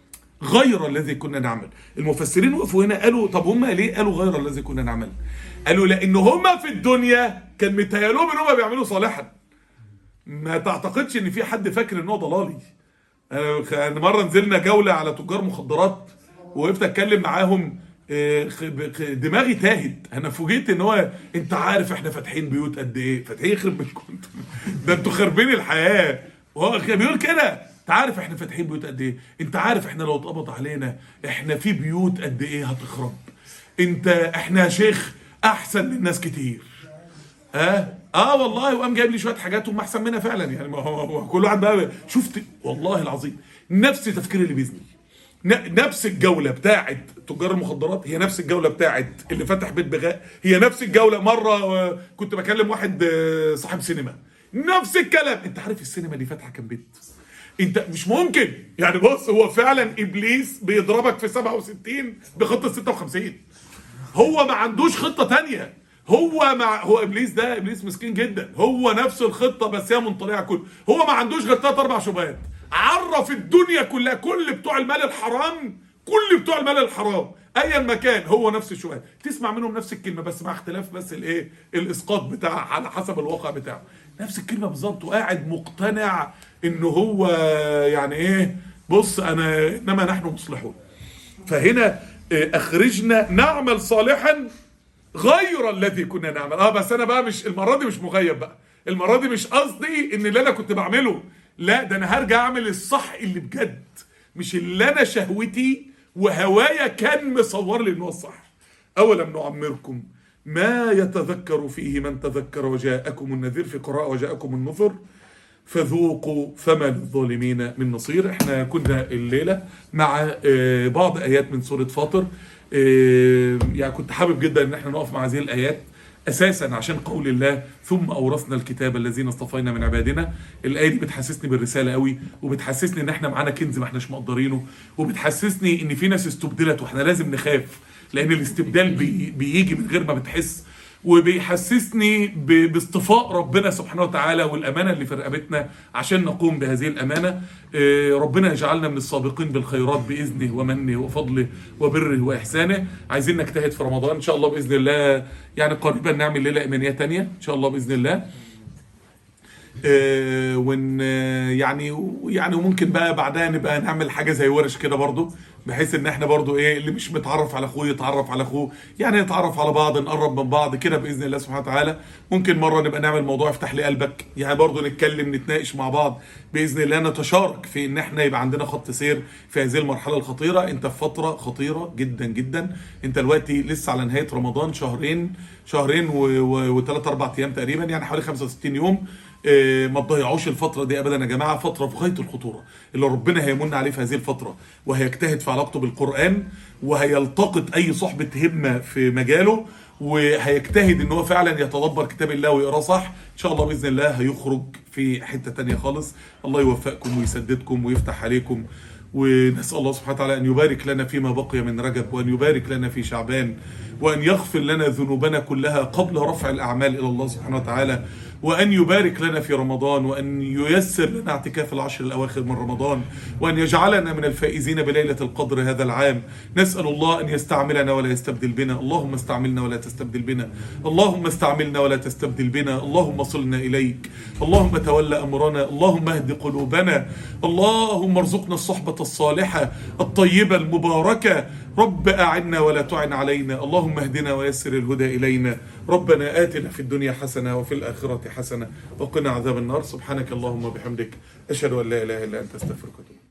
غير الذي كنا نعمل المفسرين وقفوا هنا قالوا طب هم ليه قالوا غير الذي كنا نعمل قالوا لان هم في الدنيا كان متهيألهم ان هم بيعملوا صالحا ما تعتقدش ان في حد فاكر ان هو ضلالي انا أنا مره نزلنا جوله على تجار مخدرات وقفت اتكلم معاهم إيه، خ- ب- خ- دماغي تاهت انا فوجئت ان هو انت عارف احنا فاتحين بيوت قد ايه فاتحين يخرب بيتكم انتوا. ده انتوا خاربين الحياه وهو كان بيقول كده انت عارف احنا فاتحين بيوت قد ايه انت عارف احنا لو اتقبض علينا احنا في بيوت قد ايه هتخرب انت احنا يا شيخ احسن من ناس كتير اه اه والله وقام جايب لي شويه حاجات هم احسن منها فعلا يعني ما هو هو كل واحد بقى شفت والله العظيم نفس تفكير اللي بيزني ن- نفس الجوله بتاعت تجار المخدرات هي نفس الجوله بتاعت اللي فتح بيت بغاء هي نفس الجوله مره آه، كنت بكلم واحد آه، صاحب سينما نفس الكلام انت عارف السينما اللي فاتحه كام بيت انت مش ممكن يعني بص هو فعلا ابليس بيضربك في 67 بخطه 56 هو ما عندوش خطة تانية هو مع هو ابليس ده ابليس مسكين جدا هو نفس الخطة بس هي منطلقة كل هو ما عندوش غير ثلاث اربع شبهات عرف الدنيا كلها كل بتوع المال الحرام كل بتوع المال الحرام ايا مكان هو نفس الشبهات تسمع منهم نفس الكلمة بس مع اختلاف بس الايه الاسقاط بتاعها على حسب الواقع بتاعه نفس الكلمة بالظبط وقاعد مقتنع ان هو يعني ايه بص انا انما نحن مصلحون فهنا آه، اخرجنا نعمل صالحا غير الذي كنا نعمل اه بس انا بقى مش المره دي مش مغيب بقى المره دي مش قصدي ان اللي انا كنت بعمله لا ده انا هرجع اعمل الصح اللي بجد مش اللي انا شهوتي وهوايا كان مصور لي ان هو الصح اولم نعمركم ما يتذكر فيه من تذكر وجاءكم النذير في قراءه وجاءكم النذر فذوقوا فما للظالمين من نصير احنا كنا الليلة مع آه، بعض ايات من سورة فاطر آه، يعني كنت حابب جدا ان احنا نقف مع هذه الايات اساسا عشان قول الله ثم اورثنا الكتاب الذين اصطفينا من عبادنا الايه دي بتحسسني بالرساله قوي وبتحسسني ان احنا معانا كنز ما احناش مقدرينه وبتحسسني ان في ناس استبدلت واحنا لازم نخاف لان الاستبدال بي بيجي من غير ما بتحس وبيحسسني ب- باصطفاء ربنا سبحانه وتعالى والامانه اللي في رقبتنا عشان نقوم بهذه الامانه آه، ربنا يجعلنا من السابقين بالخيرات باذنه ومنه وفضله وبره واحسانه عايزين نجتهد في رمضان ان شاء الله باذن الله يعني قريبا نعمل ليله ايمانيه تانية ان شاء الله باذن الله آه، ون آه، يعني يعني وممكن بقى بعدها نبقى نعمل حاجه زي ورش كده برضو بحيث ان احنا برضو ايه اللي مش متعرف على اخوه يتعرف على اخوه يعني نتعرف على بعض نقرب من بعض كده باذن الله سبحانه وتعالى ممكن مره نبقى نعمل موضوع افتح لي قلبك يعني برضو نتكلم نتناقش مع بعض باذن الله نتشارك في ان احنا يبقى عندنا خط سير في هذه المرحله الخطيره انت في فتره خطيره جدا جدا انت دلوقتي لسه على نهايه رمضان شهرين شهرين وثلاث اربع ايام تقريبا يعني حوالي 65 يوم آه، ما تضيعوش الفترة دي أبدا يا جماعة فترة في غاية الخطورة اللي ربنا هيمن عليه في هذه الفترة وهيجتهد في علاقته بالقرآن وهيلتقط أي صحبة همة في مجاله وهيجتهد ان هو فعلا يتدبر كتاب الله ويقراه صح ان شاء الله باذن الله هيخرج في حته تانية خالص الله يوفقكم ويسددكم ويفتح عليكم ونسال الله سبحانه وتعالى ان يبارك لنا فيما بقي من رجب وان يبارك لنا في شعبان وان يغفر لنا ذنوبنا كلها قبل رفع الاعمال الى الله سبحانه وتعالى وأن يبارك لنا في رمضان وأن ييسر لنا اعتكاف العشر الأواخر من رمضان وأن يجعلنا من الفائزين بليلة القدر هذا العام نسأل الله أن يستعملنا ولا يستبدل بنا اللهم استعملنا ولا تستبدل بنا اللهم استعملنا ولا تستبدل بنا اللهم صلنا إليك اللهم تولى أمرنا اللهم اهد قلوبنا اللهم ارزقنا الصحبة الصالحة الطيبة المباركة رب أعنا ولا تعن علينا اللهم اهدنا ويسر الهدى إلينا ربنا آتنا في الدنيا حسنة وفي الآخرة حسنة وقنا عذاب النار سبحانك اللهم وبحمدك أشهد أن لا إله إلا أنت أستغفرك وأتوب إليك